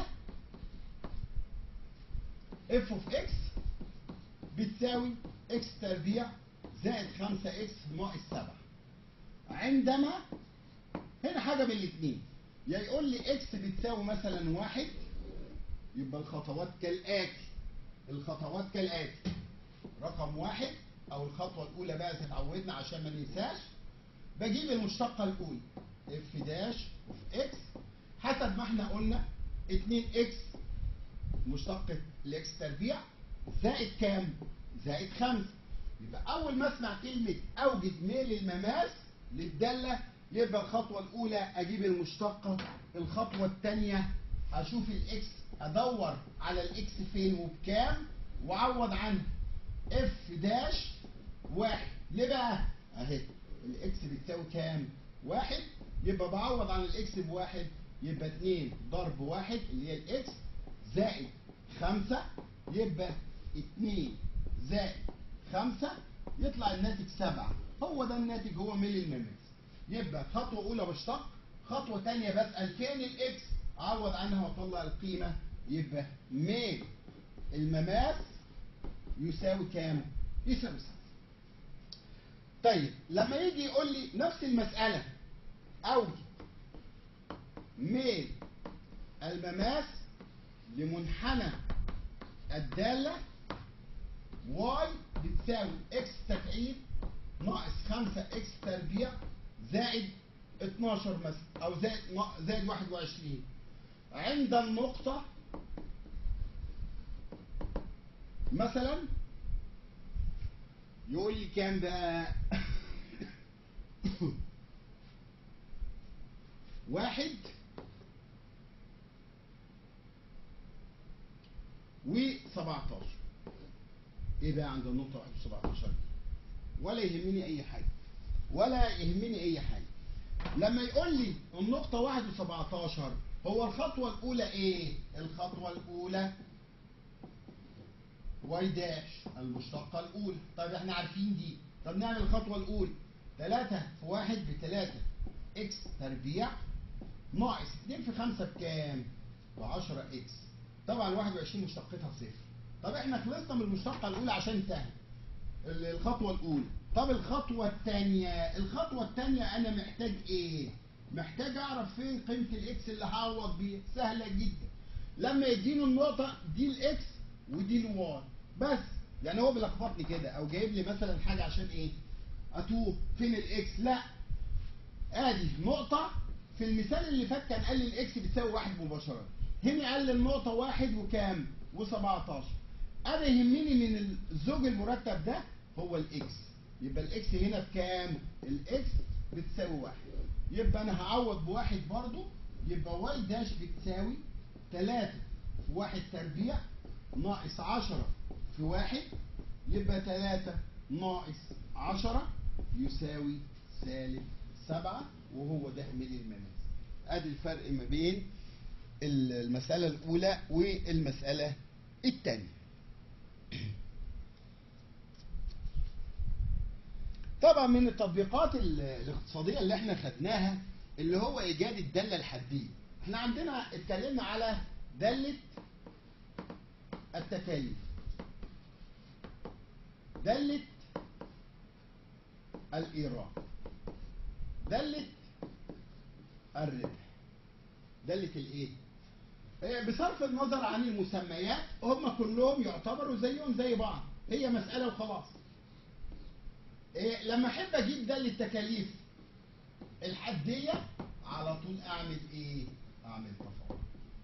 اف اوف اكس بتساوي اكس تربيع زائد 5 اكس ناقص 7 عندما هنا حاجة من الاثنين يا يقول لي اكس بتساوي مثلا واحد يبقى الخطوات كالآتي الخطوات كالآتي رقم واحد أو الخطوة الأولى بقى تتعودنا عشان ما ننساش بجيب المشتقة الأولى اف داش اوف اكس حسب ما احنا قلنا 2 اكس مشتقة الاكس تربيع زائد كام؟ زائد 5 يبقى أول ما أسمع كلمة أوجد ميل المماس للدالة يبقى الخطوة الأولى أجيب المشتقة الخطوة الثانية أشوف الإكس أدور على الإكس فين وبكام وأعوض عنها اف داش واحد ليه بقى؟ أهي الإكس بتساوي كام؟ واحد يبقى بعوض عن الإكس بواحد يبقى اتنين ضرب واحد اللي هي الإكس زائد خمسة يبقى اتنين زائد خمسة يطلع الناتج سبعة هو ده الناتج هو ميل المماس يبقى خطوة أولى بشتق خطوة تانية بسأل فين الإكس أعوض عنها وأطلع القيمة يبقى ميل المماس يساوي كام؟ يساوي سبعة طيب لما يجي يقول لي نفس المسألة أو ميل المماس لمنحنى الدالة واي بتساوي اكس تكعيب ناقص 5 اكس تربيع زائد 12 مثلا او زائد زائد 21 عند النقطة مثلا يقول لي كام بقى واحد و17 ايه بقى عند النقطة 1 و17 ولا يهمني اي حاجة ولا يهمني اي حاجة لما يقول لي النقطة 1 و17 هو الخطوة الأولى ايه؟ الخطوة الأولى واي داش المشتقة الأولى طيب احنا عارفين دي طب نعمل الخطوة الأولى 3 في 1 ب 3 اكس تربيع ناقص 2 في 5 بكام؟ ب 10 اكس طبعا 21 مشتقتها صفر طب احنا خلصنا من المشتقة الأولى عشان انتهت ال- الخطوة الأولى طب الخطوة الثانية الخطوة الثانية أنا محتاج إيه؟ محتاج أعرف فين قيمة الإكس اللي هعوض بيها سهلة جدا لما يديني النقطة دي الإكس ودي الواي بس يعني هو بيلخبطني كده أو جايب لي مثلا حاجة عشان إيه؟ أتوه فين الإكس؟ لا ادي نقطة في المثال اللي فات كان قال لي الاكس بتساوي واحد مباشرة هنا قال لي النقطة واحد وكام و17 انا يهمني من الزوج المرتب ده هو الاكس يبقى الاكس هنا بكام الاكس بتساوي واحد يبقى انا هعوض بواحد برضو يبقى واي داش بتساوي 3 في واحد تربيع ناقص 10 في واحد يبقى 3 ناقص 10 يساوي سالب 7 وهو ده من المنازل ادي الفرق ما بين المسألة الأولى والمسألة الثانية طبعا من التطبيقات ال- الاقتصادية اللي احنا خدناها اللي هو إيجاد الدالة الحدية احنا عندنا اتكلمنا على دالة التكاليف دالة الإيراد دالة الربح دالة الايه؟ إيه، بصرف النظر عن المسميات هم كلهم يعتبروا زيهم زي بعض هي مسألة وخلاص إيه لما احب اجيب دالة التكاليف الحدية على طول اعمل ايه؟ اعمل تفاضل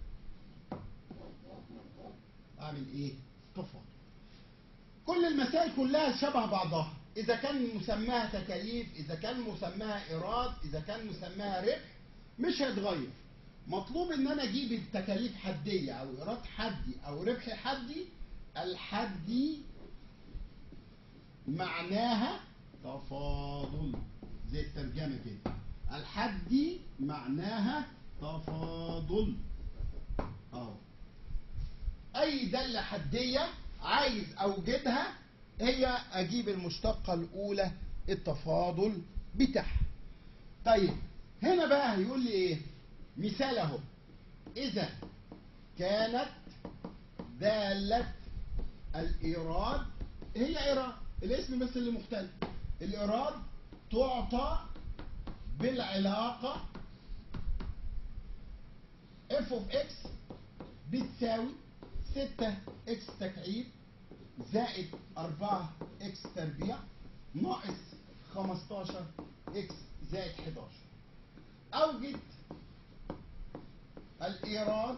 اعمل ايه؟ تفاضل كل المسائل كلها شبه بعضها اذا كان مسماها تكاليف اذا كان مسماها ايراد اذا كان مسماها ربح مش هيتغير مطلوب ان انا اجيب التكاليف حديه او ايراد حدي او ربح حدي الحدي معناها تفاضل زي الترجمه كده الحدي معناها تفاضل اه اي داله حديه عايز اوجدها هي اجيب المشتقه الاولى التفاضل بتاعها طيب هنا بقى هيقول لي ايه مثال اهو اذا كانت داله الايراد هي ايراد الاسم بس اللي مختلف الايراد تعطى بالعلاقه اف اوف اكس بتساوي 6 اكس تكعيب زائد 4 اكس تربيع ناقص 15 اكس زائد 11 اوجد الايراد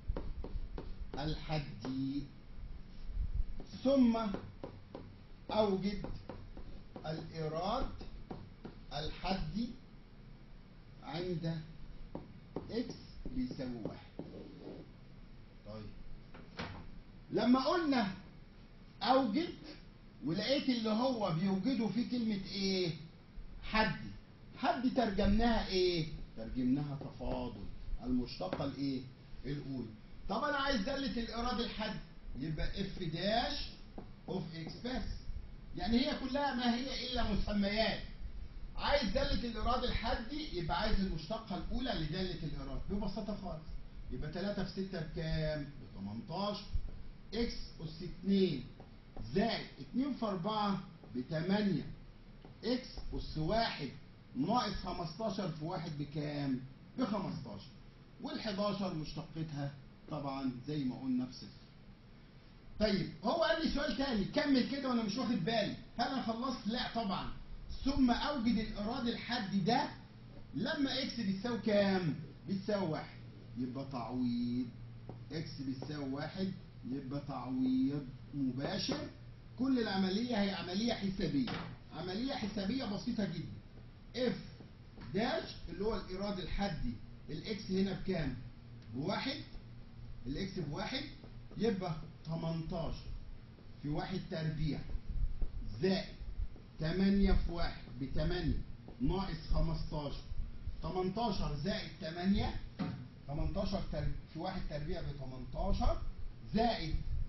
الحدي ثم اوجد الايراد الحدي عند اكس بيساوي واحد طيب لما قلنا اوجد ولقيت اللي هو بيوجده في كلمة ايه حدي حد ترجمناها ايه ترجمناها تفاضل المشتقة الايه الاولى طب انا عايز دالة الايراد الحد يبقى اف داش اوف اكس بس يعني هي كلها ما هي الا مسميات عايز دالة الايراد الحدي يبقى عايز المشتقة الاولى لدالة الايراد ببساطة خالص يبقى 3 في 6 بكام ب 18 اكس اس 2 زائد 2 في 4 ب 8 اكس اس 1 ناقص 15 في 1 بكام؟ ب 15 وال 11 مشتقتها طبعا زي ما قلنا بصفر. طيب هو قال لي سؤال تاني كمل كده وانا مش واخد بالي هل انا خلصت؟ لا طبعا ثم اوجد الايراد الحدي ده لما اكس بتساوي كام؟ بتساوي 1 يبقى تعويض اكس بتساوي 1 يبقى تعويض مباشر كل العملية هي عملية حسابية عملية حسابية بسيطة جدا اف داش اللي هو الإيراد الحدي الاكس هنا بكام؟ بواحد الاكس بواحد يبقى 18 في واحد تربيع زائد 8 في واحد ب 8 ناقص 15 18 زائد 8 18 تر... في واحد تربيع ب 18 زائد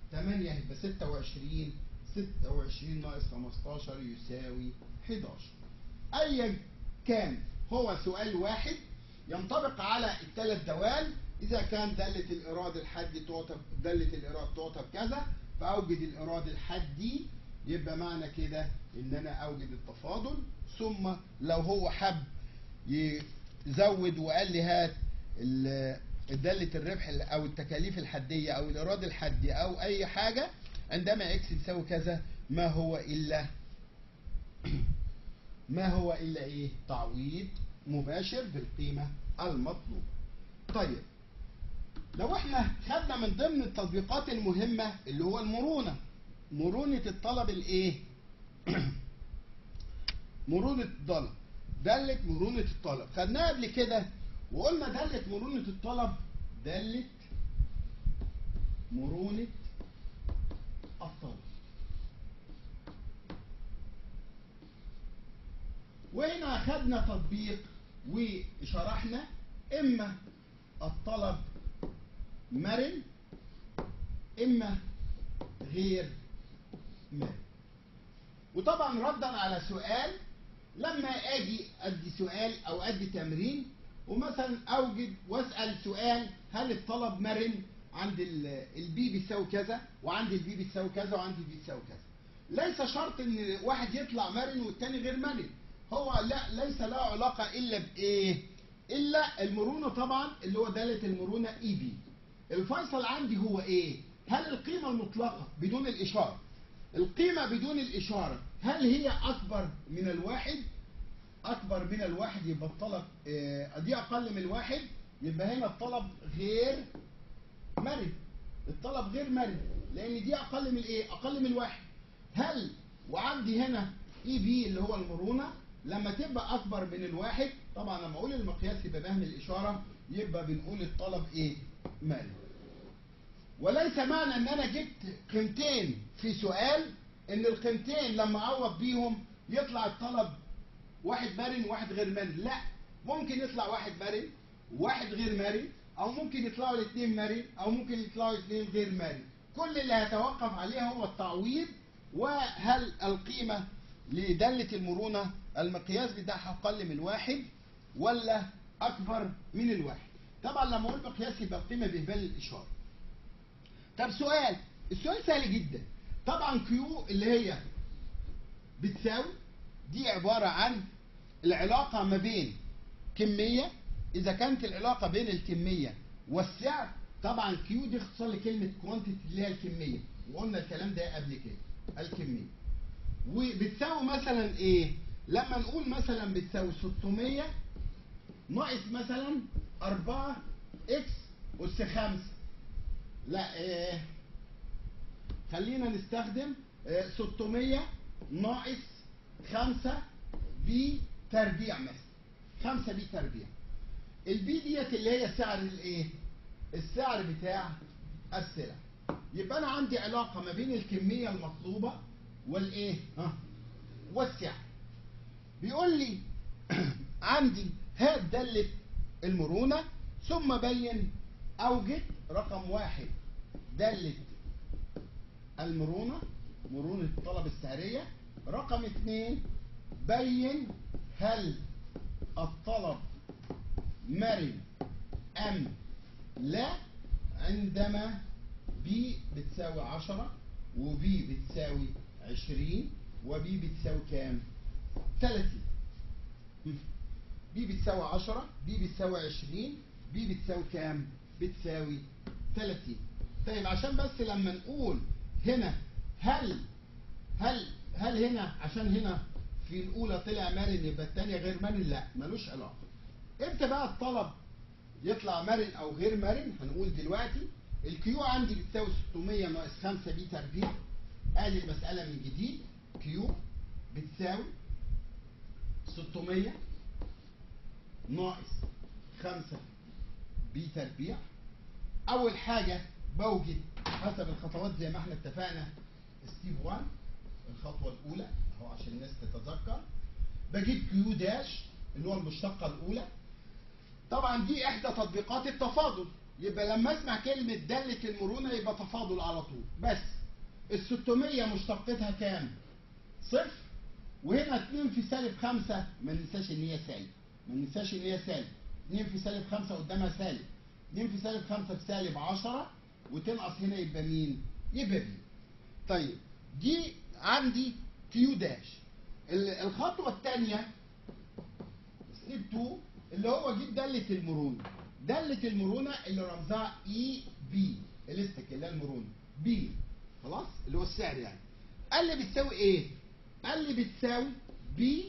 8 يبقى 26 26 ناقص 15 يساوي 11 ايا كان هو سؤال واحد ينطبق على الثلاث دوال اذا كان داله الايراد الحدي تعطى داله الايراد تعطى بكذا فاوجد الايراد الحدي يبقى معنى كده ان انا اوجد التفاضل ثم لو هو حب يزود وقال لي هات ال- دالة الربح ال- او التكاليف الحدية او الايراد الحدي او اي حاجة عندما اكس يساوي كذا ما هو الا ما هو الا ايه تعويض مباشر بالقيمة المطلوبة طيب لو احنا خدنا من ضمن التطبيقات المهمة اللي هو المرونة مرونة الطلب الايه مرونة الطلب دالة مرونة الطلب خدناها قبل كده وقلنا دالة مرونة الطلب دالة مرونة الطلب وهنا خدنا تطبيق وشرحنا اما الطلب مرن اما غير مرن وطبعا ردا على سؤال لما اجي ادي سؤال او ادي تمرين ومثلا اوجد واسال سؤال هل الطلب مرن عند ال- البي بيساوي كذا وعند البي بيساوي كذا وعند البي بيساوي كذا ليس شرط ان واحد يطلع مرن والتاني غير مرن هو لا ليس له علاقه الا بايه الا المرونه طبعا اللي هو داله المرونه اي بي الفيصل عندي هو ايه هل القيمه المطلقه بدون الاشاره القيمه بدون الاشاره هل هي اكبر من الواحد اكبر من الواحد يبقى الطلب آه، دي اقل من الواحد يبقى هنا الطلب غير مرن الطلب غير مرن لان دي اقل من ايه اقل من الواحد هل وعندي هنا اي بي اللي هو المرونه لما تبقى اكبر من الواحد طبعا لما اقول المقياس يبقى بهم الاشاره يبقى بنقول الطلب ايه مرن وليس معنى ان انا جبت قيمتين في سؤال ان القيمتين لما اعوض بيهم يطلع الطلب واحد مرن وواحد غير مرن لا ممكن يطلع واحد مرن وواحد غير مرن او ممكن يطلعوا الاثنين مرن او ممكن يطلعوا الاثنين غير مرن كل اللي هيتوقف عليه هو التعويض وهل القيمة لدالة المرونة المقياس بتاعها أقل من واحد ولا أكبر من الواحد طبعا لما أقول مقياس يبقى القيمة بهبال الإشارة طب سؤال السؤال سهل جدا طبعا كيو اللي هي بتساوي دي عبارة عن العلاقة ما بين كمية إذا كانت العلاقة بين الكمية والسعر طبعا كيو دي اختصار لكلمة كوانتيتي اللي هي الكمية وقلنا الكلام ده قبل كده الكمية وبتساوي مثلا ايه لما نقول مثلا بتساوي 600 ناقص مثلا 4 اكس اس 5 لا إيه خلينا نستخدم إيه 600 ناقص 5 بي تربيع مثلا 5 بي تربيع البي ديت اللي هي سعر الايه السعر بتاع السلع يبقى انا عندي علاقه ما بين الكميه المطلوبه والايه ها والسعر بيقول لي عندي هات دالة المرونة ثم بين أوجد رقم واحد دالة المرونة مرونة الطلب السعرية رقم اثنين بين هل الطلب مرن أم لا عندما بي بتساوي عشرة وبي بتساوي عشرين وبي بتساوي كام؟ تلاتين بي بتساوي عشرة بي بتساوي عشرين بي بتساوي كام؟ بتساوي تلاتين طيب عشان بس لما نقول هنا هل هل هل هنا عشان هنا في الأولى طلع مرن يبقى الثانية غير مرن؟ لا ملوش علاقة. امتى بقى الطلب يطلع مرن أو غير مرن؟ هنقول دلوقتي الكيو عندي بتساوي 600 ناقص 5 بي تربيع ادي المسألة من جديد كيو بتساوي 600 ناقص 5 بي تربيع أول حاجة بوجد حسب الخطوات زي ما احنا اتفقنا ستيب 1 الخطوة الأولى أهو عشان الناس تتذكر بجيب كيو داش اللي هو المشتقة الأولى طبعا دي إحدى تطبيقات التفاضل يبقى لما اسمع كلمة دالة المرونة يبقى تفاضل على طول بس ال 600 مشتقتها كام؟ صفر وهنا 2 في سالب 5 ما ننساش ان هي سالب ما ننساش ان هي سالب 2 في سالب 5 قدامها سالب 2 في سالب 5 بسالب 10 وتنقص هنا يبقى مين؟ يبقى بي طيب دي عندي كيو داش ال- الخطوة الثانية ستيب 2 اللي هو جيب دالة المرونة دالة المرونة اللي رمزها اي بي الاستك اللي هي المرونة بي خلاص اللي هو السعر يعني قال لي بتساوي ايه؟ قال لي بتساوي بي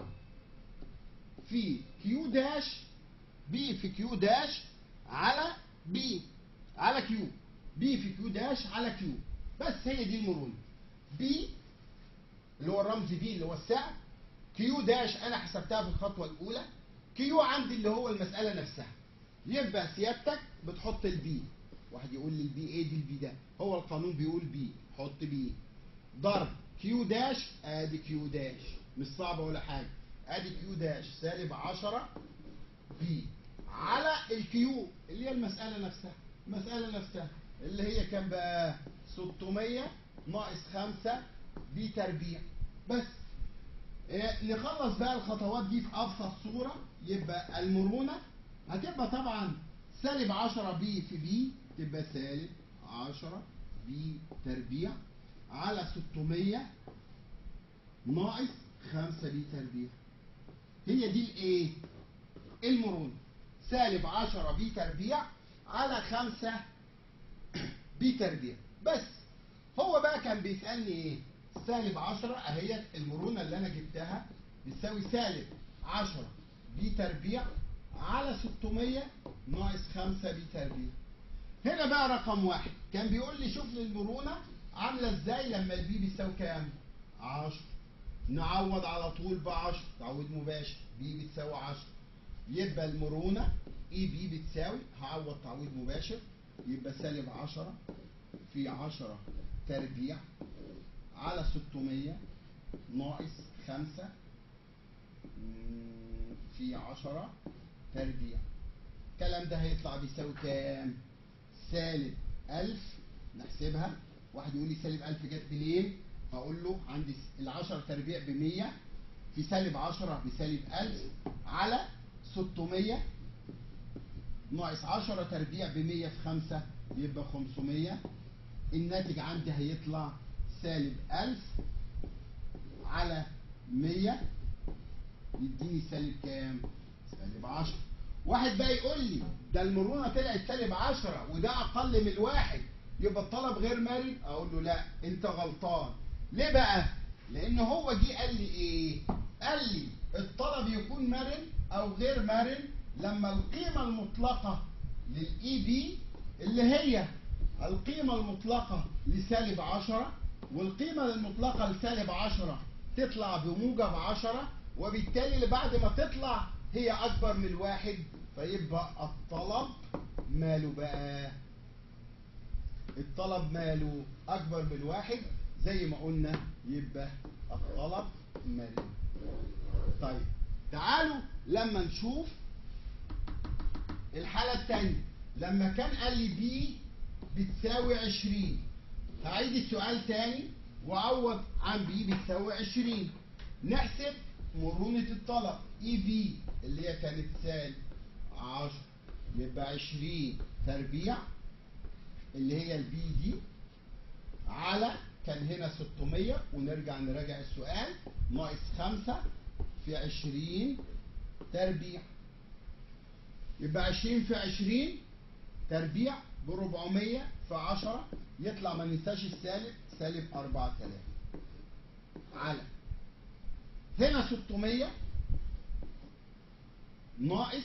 في كيو داش بي في كيو داش على بي على كيو بي في كيو داش على كيو بس هي دي المرونة بي اللي هو الرمز بي اللي هو السعر كيو داش انا حسبتها في الخطوه الاولى كيو عندي اللي هو المساله نفسها يبقى سيادتك بتحط البي واحد يقول لي البي ايه دي البي ده هو القانون بيقول بي حط بي ضرب كيو داش ادي كيو داش مش صعبه ولا حاجه ادي كيو داش سالب 10 بي على الكيو اللي هي المساله نفسها المساله نفسها اللي هي كام بقى 600 ناقص 5 بي تربيع بس إيه، نخلص بقى الخطوات دي في ابسط صوره يبقى المرونه هتبقى طبعا سالب 10 بي في بي تبقى سالب 10 بي تربيع على 600 ناقص 5 بي تربيع هي دي الايه المرونه سالب 10 بي تربيع على 5 بي تربيع بس هو بقى كان بيسالني ايه سالب 10 اهيت المرونه اللي انا جبتها بتساوي سالب 10 بي تربيع على 600 ناقص 5 بي تربيع هنا بقى رقم واحد كان بيقول لي شوف لي المرونه عامله ازاي لما البي بيساوي كام 10 نعوض على طول ب 10 تعويض مباشر بي بتساوي 10 يبقى المرونه اي بي بتساوي هعوض تعويض مباشر يبقى سالب 10 في 10 تربيع على 600 ناقص 5 في 10 تربيع الكلام ده هيطلع بيساوي كام؟ سالب 1000 نحسبها واحد يقول لي سالب 1000 جت منين؟ هقول له عندي ال 10 تربيع ب 100 في سالب 10 بسالب 1000 على 600 ناقص 10 تربيع ب 100 في 5 يبقى 500 الناتج عندي هيطلع سالب 1000 على 100 يديني سالب كام؟ سالب 10 واحد بقى يقول لي ده المرونه طلعت سالب 10 وده اقل من الواحد يبقى الطلب غير مرن اقول له لا انت غلطان ليه بقى؟ لان هو جه قال لي ايه؟ قال لي الطلب يكون مرن او غير مرن لما القيمه المطلقه للاي بي اللي هي القيمة المطلقة لسالب 10 والقيمة المطلقة لسالب 10 تطلع بموجب 10 وبالتالي اللي بعد ما تطلع هي أكبر من الواحد فيبقى الطلب ماله بقى الطلب ماله أكبر من الواحد زي ما قلنا يبقى الطلب ماله طيب تعالوا لما نشوف الحالة الثانية لما كان قال لي بي بتساوي 20 هعيد السؤال تاني وأعوض عن بي بتساوي 20 نحسب مرونة الطلب اي بي اللي هي كانت سالب 10 يبقى 20 تربيع اللي هي البي دي على كان هنا 600 ونرجع نراجع السؤال ناقص 5 في 20 تربيع يبقى 20 في 20 تربيع ب 400 في 10 يطلع ما ننساش السالب سالب 4000 على هنا 600 ناقص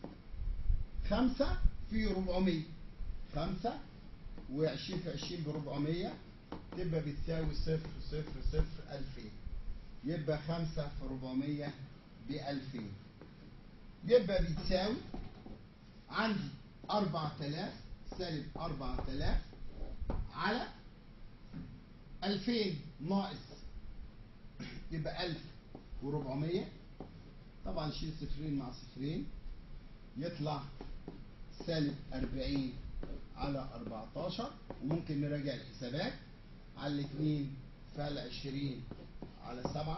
5 في 400 5 و20 في 20 ب 400 تبقى بتساوي 0 0 0 2000 يبقى 5 في 400 ب 2000 يبقى بتساوي عندي 4000 سالب 4000 على 2000 ناقص يبقى 1400 طبعا شيل صفرين مع صفرين يطلع سالب 40 على 14 وممكن نراجع الحسابات على الاثنين فعل 20 على 7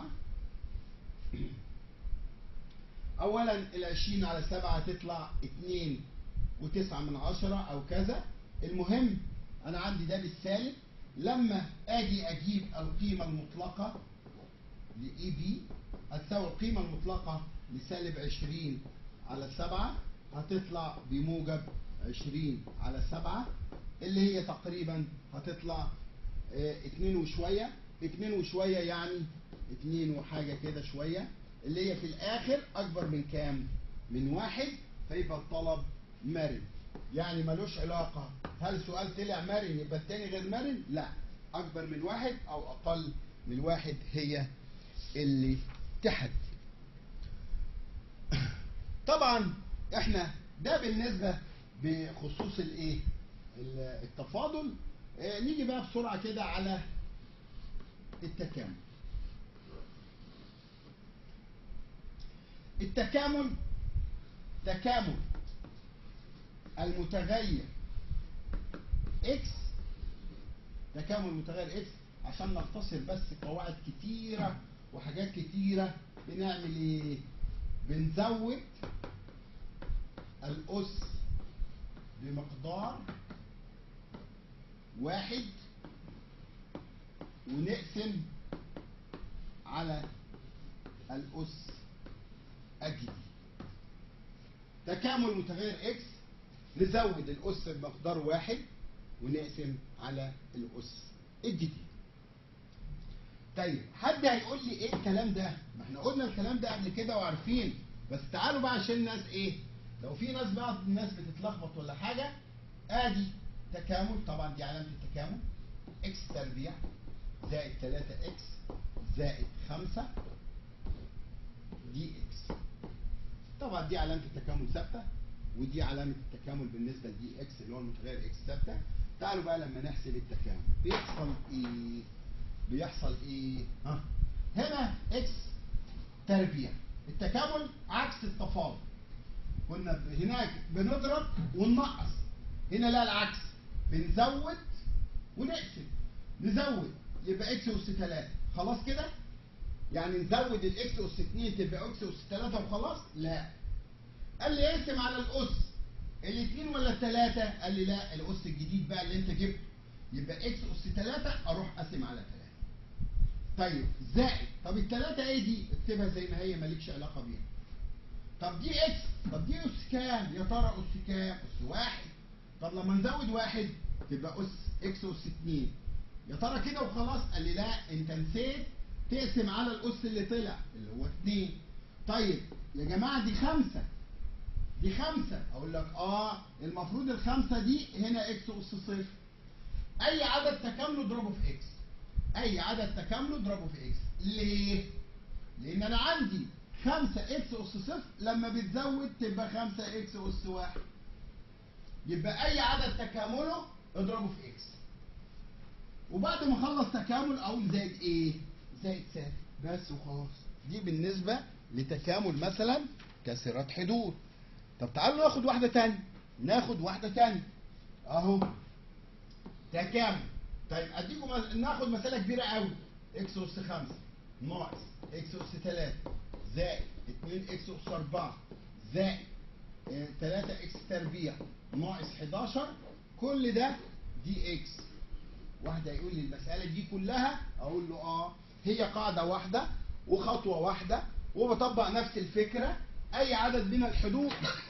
اولا ال 20 على 7 تطلع 2 و9 من 10 او كذا المهم انا عندي ده بالسالب لما اجي اجيب القيمه المطلقه لاي بي هتساوي القيمه المطلقه لسالب 20 على 7 هتطلع بموجب 20 على 7 اللي هي تقريبا هتطلع 2 وشويه 2 وشويه يعني 2 وحاجه كده شويه اللي هي في الاخر اكبر من كام؟ من واحد فيبقى الطلب مرن يعني ملوش علاقه هل سؤال طلع مرن يبقى التاني غير مرن؟ لا اكبر من واحد او اقل من واحد هي اللي تحدي طبعا احنا ده بالنسبه بخصوص الايه التفاضل اه نيجي بقى بسرعه كده على التكامل التكامل تكامل المتغير اكس تكامل المتغير اكس عشان نختصر بس قواعد كتيره وحاجات كتيره بنعمل ايه بنزود الأس بمقدار واحد ونقسم على الأس الجديد تكامل متغير اكس نزود الأس بمقدار واحد ونقسم على الأس الجديد طيب حد هيقول لي ايه الكلام ده ما احنا قلنا الكلام ده قبل كده وعارفين بس تعالوا بقى عشان الناس ايه لو في ناس بعض الناس بتتلخبط ولا حاجه ادي تكامل طبعا دي علامه التكامل اكس تربيع زائد 3 اكس زائد 5 دي اكس طبعا دي علامه التكامل ثابته ودي علامه التكامل بالنسبه لدي اكس اللي هو المتغير اكس ثابته تعالوا بقى لما نحسب التكامل بيحصل ايه بيحصل ايه ها هنا اكس تربيع التكامل عكس التفاضل كنا هناك بنضرب وننقص هنا لا العكس بنزود ونقسم نزود يبقى اكس اس 3 خلاص كده يعني نزود الاكس اس 2 تبقى اكس اس 3 وخلاص لا قال لي اقسم على الاس الاثنين ولا الثلاثه قال لي لا الاس الجديد بقى اللي انت جبته يبقى اكس اس 3 اروح اقسم على 3 طيب زائد طب الثلاثه ايه دي اكتبها زي ما هي مالكش علاقه بيها طب دي اكس طب دي اس كام يا ترى اس كام اس واحد طب لما نزود واحد تبقى اس اكس اس 2 يا ترى كده وخلاص قال لي لا انت نسيت تقسم على الاس اللي طلع اللي هو 2 طيب يا جماعه دي خمسة دي خمسة اقول لك اه المفروض الخمسة دي هنا اكس اس صفر اي عدد تكامله اضربه في اكس اي عدد تكامله اضربه في اكس ليه لان انا عندي 5 اكس اس صفر لما بتزود تبقى 5 اكس اس واحد يبقى اي عدد تكامله اضربه في اكس وبعد ما اخلص تكامل اقول زائد ايه زائد ثابت بس وخلاص دي بالنسبه لتكامل مثلا كسرات حدود طب تعالوا ناخد واحده تانية ناخد واحده تانية اهو تكامل طيب اديكم ناخد مساله كبيره قوي اكس اس 5 ناقص اكس اس 3 زائد 2 اكس اس 4 زائد 3 اكس تربيع ناقص 11 كل ده دي اكس واحد هيقول لي المسألة دي كلها أقول له آه هي قاعدة واحدة وخطوة واحدة وبطبق نفس الفكرة أي عدد من الحدود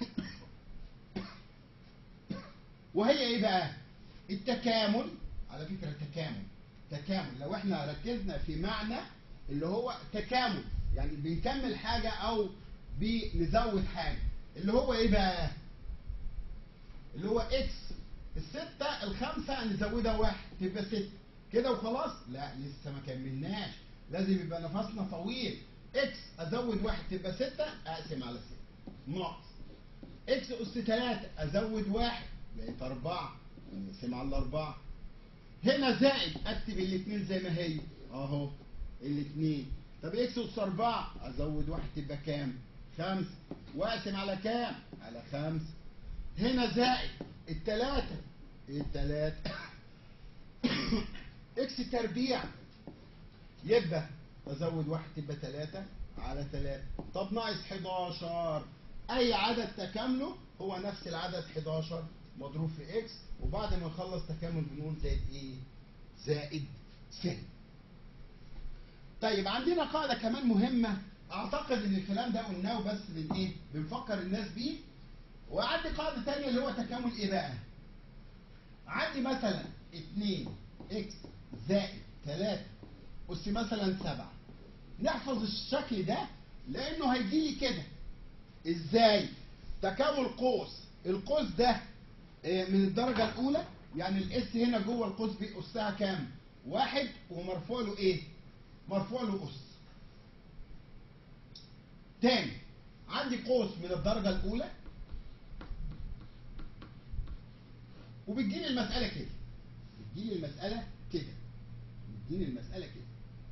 وهي إيه بقى؟ التكامل على فكرة تكامل تكامل لو احنا ركزنا في معنى اللي هو تكامل يعني بنكمل حاجة أو بنزود حاجة اللي هو إيه بقى؟ اللي هو إكس الستة الخمسة نزودها واحد تبقى ستة كده وخلاص لا لسه ما كملناش لازم يبقى نفسنا طويل اكس ازود واحد تبقى ستة اقسم على ستة ناقص اكس اس تلاتة ازود واحد بقيت اربعة نقسم على الاربعة هنا زائد اكتب الاتنين زي ما هي اهو الاتنين طب اكس اس اربعة ازود واحد تبقى كام خمسة واقسم على كام على خمسة هنا زائد التلاتة التلاتة اكس تربيع يبقى ازود واحد تبقى تلاتة على تلاتة طب ناقص 11 اي عدد تكامله هو نفس العدد 11 مضروب في اكس وبعد ما نخلص تكامل بنقول زائد ايه زائد س طيب عندنا قاعدة كمان مهمة اعتقد ان الكلام ده قلناه بس بن ايه بنفكر الناس بيه وعندي قاعدة تانية اللي هو تكامل ايه بقى عندي مثلا 2 اكس زائد 3 أس مثلا 7 نحفظ الشكل ده لأنه هيجي لي كده إزاي؟ تكامل قوس القوس ده آه، من الدرجة الأولى يعني الإس هنا جوه القوس بأسها كام؟ واحد ومرفوع له إيه؟ مرفوع له أس تاني عندي قوس من الدرجة الأولى وبتجيلي المسألة كده بتجيلي المسألة كده بتجيلي المسألة كده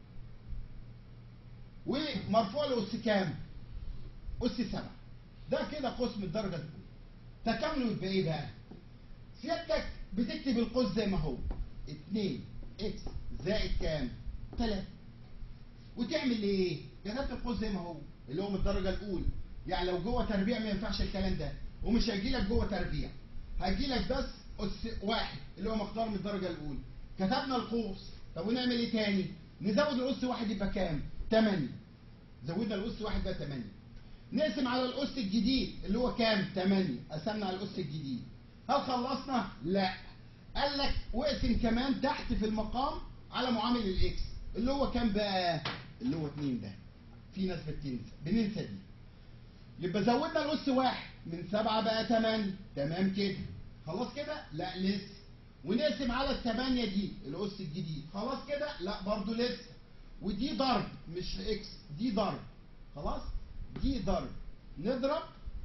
ومرفوع له أس كام؟ أس سبعة ده كده قوس من الدرجة الأولى تكامله يبقى إيه بقى؟ سيادتك بتكتب القوس زي ما هو 2 اكس زائد كام؟ 3 وتعمل ايه؟ كتبت القوس زي ما هو اللي هو من الدرجة الأولى يعني لو جوه تربيع ما ينفعش الكلام ده ومش هيجي لك جوه تربيع هيجي لك بس أس واحد اللي هو مقدار من الدرجة الأولى كتبنا القوس طب ونعمل ايه تاني؟ نزود الأس واحد يبقى كام؟ 8 زودنا الأس واحد بقى 8 نقسم على الأس الجديد اللي هو كام؟ 8 قسمنا على الأس الجديد هل خلصنا؟ لا قال لك واقسم كمان تحت في المقام على معامل الاكس اللي هو كام بقى؟ اللي هو 2 ده في ناس بتنسى بننسى دي يبقى زودنا الأس واحد من سبعة بقى 8 تمام كده خلاص كده؟ لا لسه ونقسم على الثمانية دي الأس الجديد خلاص كده؟ لا برضو لسه ودي ضرب مش اكس دي ضرب خلاص؟ دي ضرب نضرب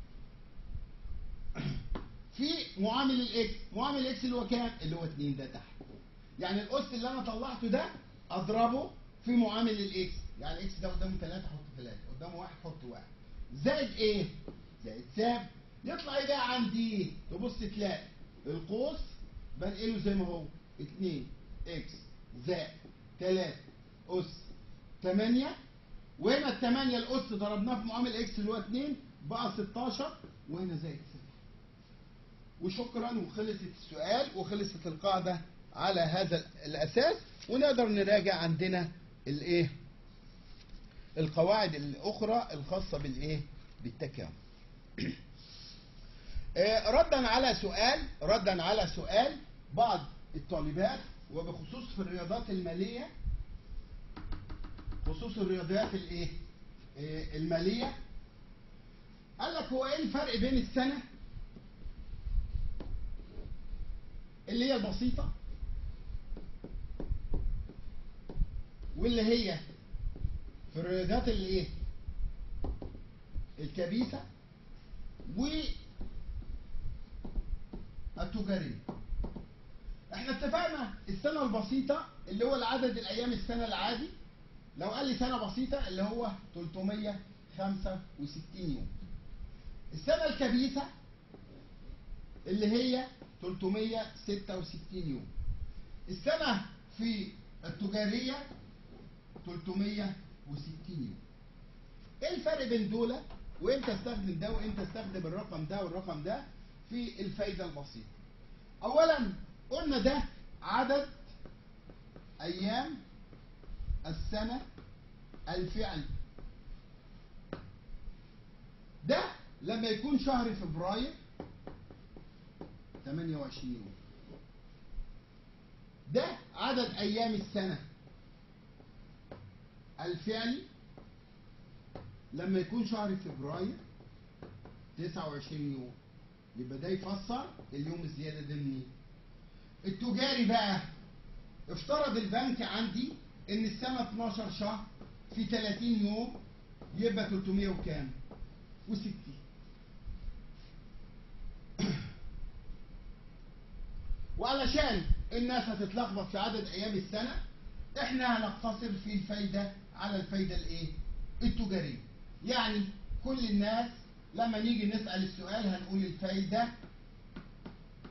في معامل الاكس معامل الاكس اللي هو كام اللي هو 2 ده تحت يعني الاس اللي انا طلعته ده اضربه في معامل الاكس يعني الاكس ده قدامه 3 احط 3 قدامه 1 احط 1 زائد ايه زائد ساب يطلع ايه بقى عندي تبص تلاقي القوس بنقله زي ما هو 2 اكس زائد 3 اس 8 وهنا الثمانية الأس ضربناه في معامل إكس اللي هو 2 بقى 16 وهنا زائد 6 وشكرا وخلصت السؤال وخلصت القاعدة على هذا الأساس ونقدر نراجع عندنا الإيه القواعد الأخرى الخاصة بالإيه بالتكامل آه، ردا على سؤال ردا على سؤال بعض الطالبات وبخصوص في الرياضات المالية خصوص الرياضيات الايه آه، الماليه قال لك هو ايه الفرق بين السنه اللي هي البسيطه واللي هي في الرياضيات الايه الكبيسه والتجاريه احنا اتفقنا السنه البسيطه اللي هو العدد الايام السنه العادي لو قال لي سنة بسيطة اللي هو 365 يوم السنة الكبيسة اللي هي 366 يوم السنة في التجارية 360 يوم ايه الفرق بين دول وامتى استخدم ده وامتى استخدم الرقم ده والرقم ده في الفايدة البسيطة اولا قلنا ده عدد ايام السنة الفعل ده لما يكون شهر فبراير 28 يوم ده عدد أيام السنة الفعلي لما يكون شهر فبراير 29 يوم يبقى ده يفسر اليوم الزيادة ده منين التجاري بقى افترض البنك عندي ان السنة 12 شهر في 30 يوم يبقى 300 وكام و60 وعلشان الناس هتتلخبط في عدد ايام السنة احنا هنقتصر في الفايدة على الفايدة الايه التجارية يعني كل الناس لما نيجي نسأل السؤال هنقول الفايدة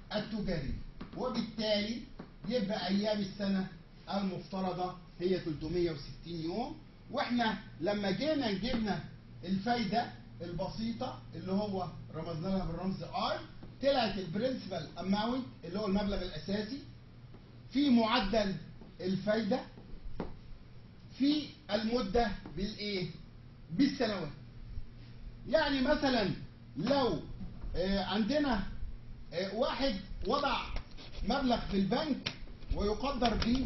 التجارية وبالتالي يبقى أيام السنة المفترضة هي 360 يوم واحنا لما جينا جبنا الفايدة البسيطة اللي هو رمزنا لها بالرمز اي طلعت البرنسبل اماونت اللي هو المبلغ الاساسي في معدل الفايدة في المدة بالايه بالسنوات يعني مثلا لو آه، عندنا آه، واحد وضع مبلغ في البنك ويقدر ب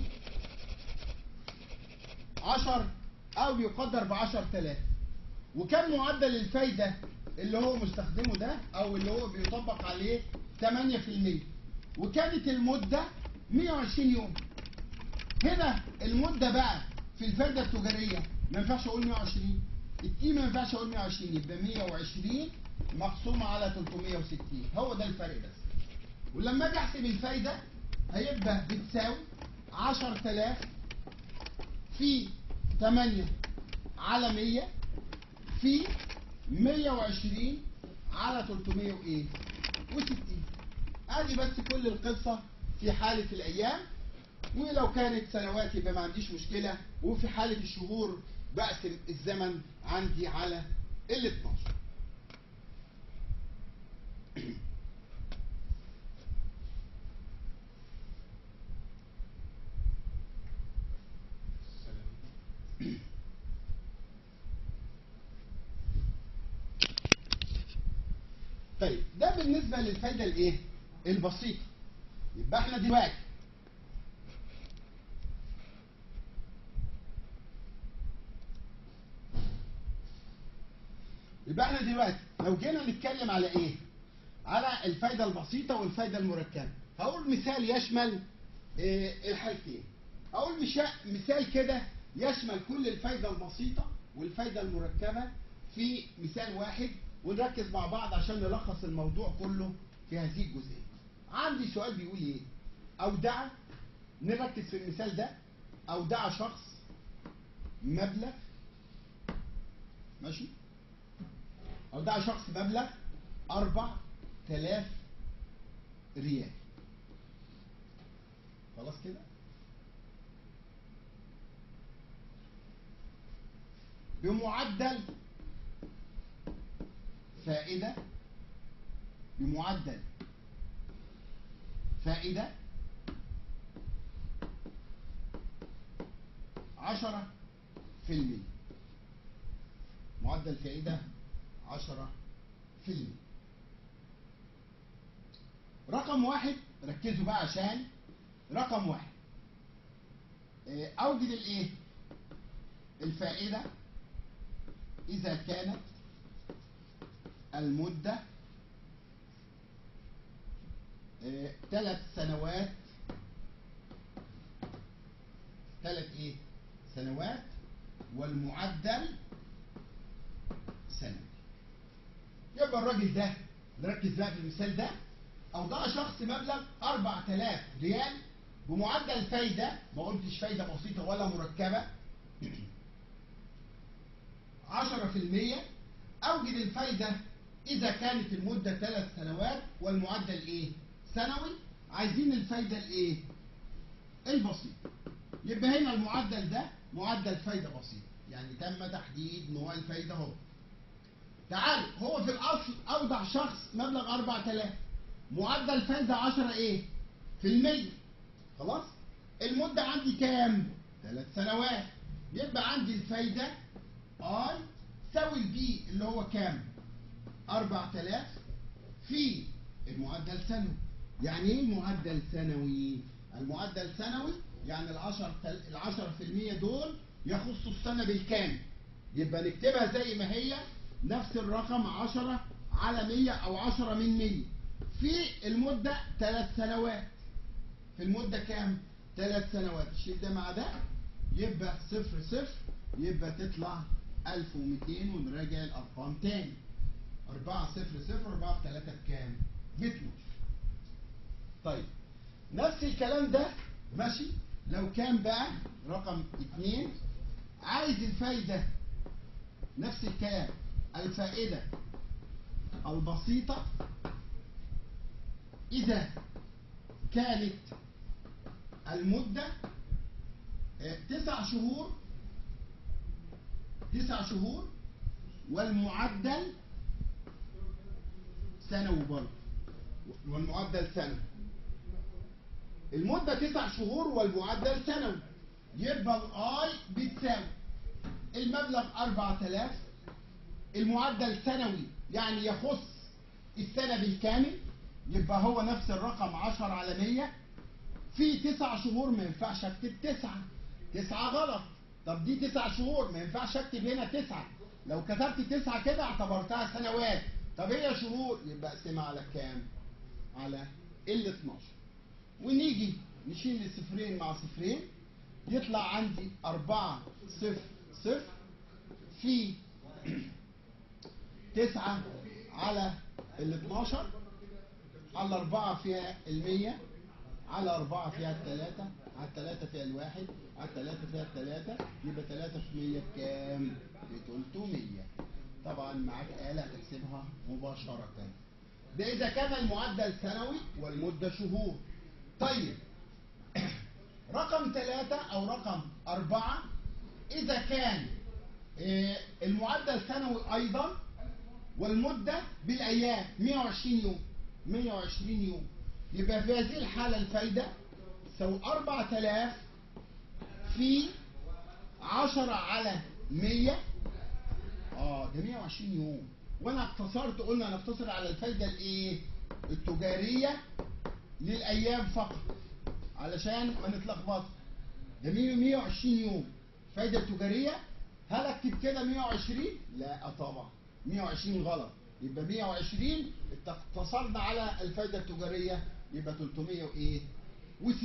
10 او يقدر ب 10000 وكان معدل الفايدة اللي هو مستخدمه ده او اللي هو بيطبق عليه 8% وكانت المدة 120 يوم هنا المدة بقى في الفايدة التجارية ما ينفعش اقول 120 التي ما ينفعش اقول 120 يبقى 120 مقسومة على 360 هو ده الفرق بس ولما اجي احسب الفايدة هيبقى بتساوي 10000 في 8 على 100 في 120 على 300 وايه و60 ادي بس كل القصة في حالة الايام ولو كانت سنوات يبقى ما عنديش مشكلة وفي حالة الشهور بقسم الزمن عندي على ال 12 طيب ده بالنسبة للفايدة الايه البسيطة يبقى احنا دلوقتي يبقى احنا دلوقتي لو جينا نتكلم على ايه على الفايدة البسيطة والفايدة المركبة هقول مثال يشمل إيه الحالتين هقول مشا- مثال كده يشمل كل الفايدة البسيطة والفايدة المركبة في مثال واحد ونركز مع بعض عشان نلخص الموضوع كله في هذه الجزئية عندي سؤال بيقول ايه اودع نركز في المثال ده اودع شخص مبلغ ماشي اودع شخص مبلغ 4000 ريال خلاص كده بمعدل فائدة بمعدل فائدة عشرة في المية معدل فائدة عشرة في المية رقم واحد ركزوا بقى عشان رقم واحد آه، أوجد الإيه؟ الفائدة إذا كانت المدة ثلاث سنوات ثلاث ايه سنوات والمعدل سنوي يبقى الراجل ده نركز بقى في المثال ده اوضاع شخص مبلغ 4000 ريال بمعدل فايدة ما قلتش فايدة بسيطة ولا مركبة 10% أوجد الفايدة إذا كانت المدة ثلاث سنوات والمعدل إيه؟ سنوي عايزين الفايدة الإيه؟ البسيط يبقى هنا المعدل ده معدل فايدة بسيط يعني تم تحديد نوع الفايدة اهو تعالوا هو في الأصل أوضع شخص مبلغ 4000 معدل فايدة 10 إيه؟ في المية خلاص؟ المدة عندي كام؟ ثلاث سنوات يبقى عندي الفايدة اي تساوي البي اللي هو كام 4000 في المعدل سنوي يعني ايه معدل سنوي المعدل سنوي يعني العشر العشرة في المية دول يخصوا السنة بالكامل يبقى نكتبها زي ما هي نفس الرقم عشرة على مية او عشرة من مية في المدة ثلاث سنوات في المدة كام ثلاث سنوات الشيء ده مع ده يبقى صفر صفر يبقى تطلع 1200 ونراجع الارقام تاني 4 0 0 4 في 3 بكام؟ ب 12 طيب نفس الكلام ده ماشي لو كان بقى رقم 2 عايز الفايدة نفس الكلام الفائدة البسيطة إذا كانت المدة آه، تسع شهور تسع شهور والمعدل سنوي برضه والمعدل سنوي المدة تسع شهور والمعدل سنوي يبقى الاي بتساوي المبلغ 4000 المعدل سنوي يعني يخص السنة بالكامل يبقى هو نفس الرقم 10 على 100 في تسع شهور ما ينفعش اكتب تسعة تسعة غلط طب دي تسع شهور ما ينفعش اكتب هنا تسعة لو كتبت تسعة كده اعتبرتها سنوات طب هي شهور يبقى اقسمها على كام؟ على ال 12 ونيجي نشيل الصفرين مع صفرين يطلع عندي أربعة صفر صفر في تسعة على ال 12 على أربعة فيها المية على أربعة فيها التلاتة على التلاتة فيها الواحد على التلاتة فيها التلاتة يبقى تلاتة في مية بكام؟ بتلتمية طبعا معاك آلة تحسبها مباشرة ده إذا كان المعدل سنوي والمدة شهور طيب رقم ثلاثة أو رقم أربعة إذا كان آه، المعدل سنوي أيضا والمدة بالأيام 120 يوم 120 يوم يبقى في هذه الحالة الفايدة تساوي 4000 في 10 على 100 اه ده 120 يوم وانا اقتصرت قلنا نقتصر على الفايدة الايه التجارية للايام فقط علشان ما نتلخبطش ده 100 120 يوم فايدة تجارية هل اكتب كده 120 لا طبعا 120 غلط يبقى 120 اقتصرنا على الفايدة التجارية يبقى 300 وايه و60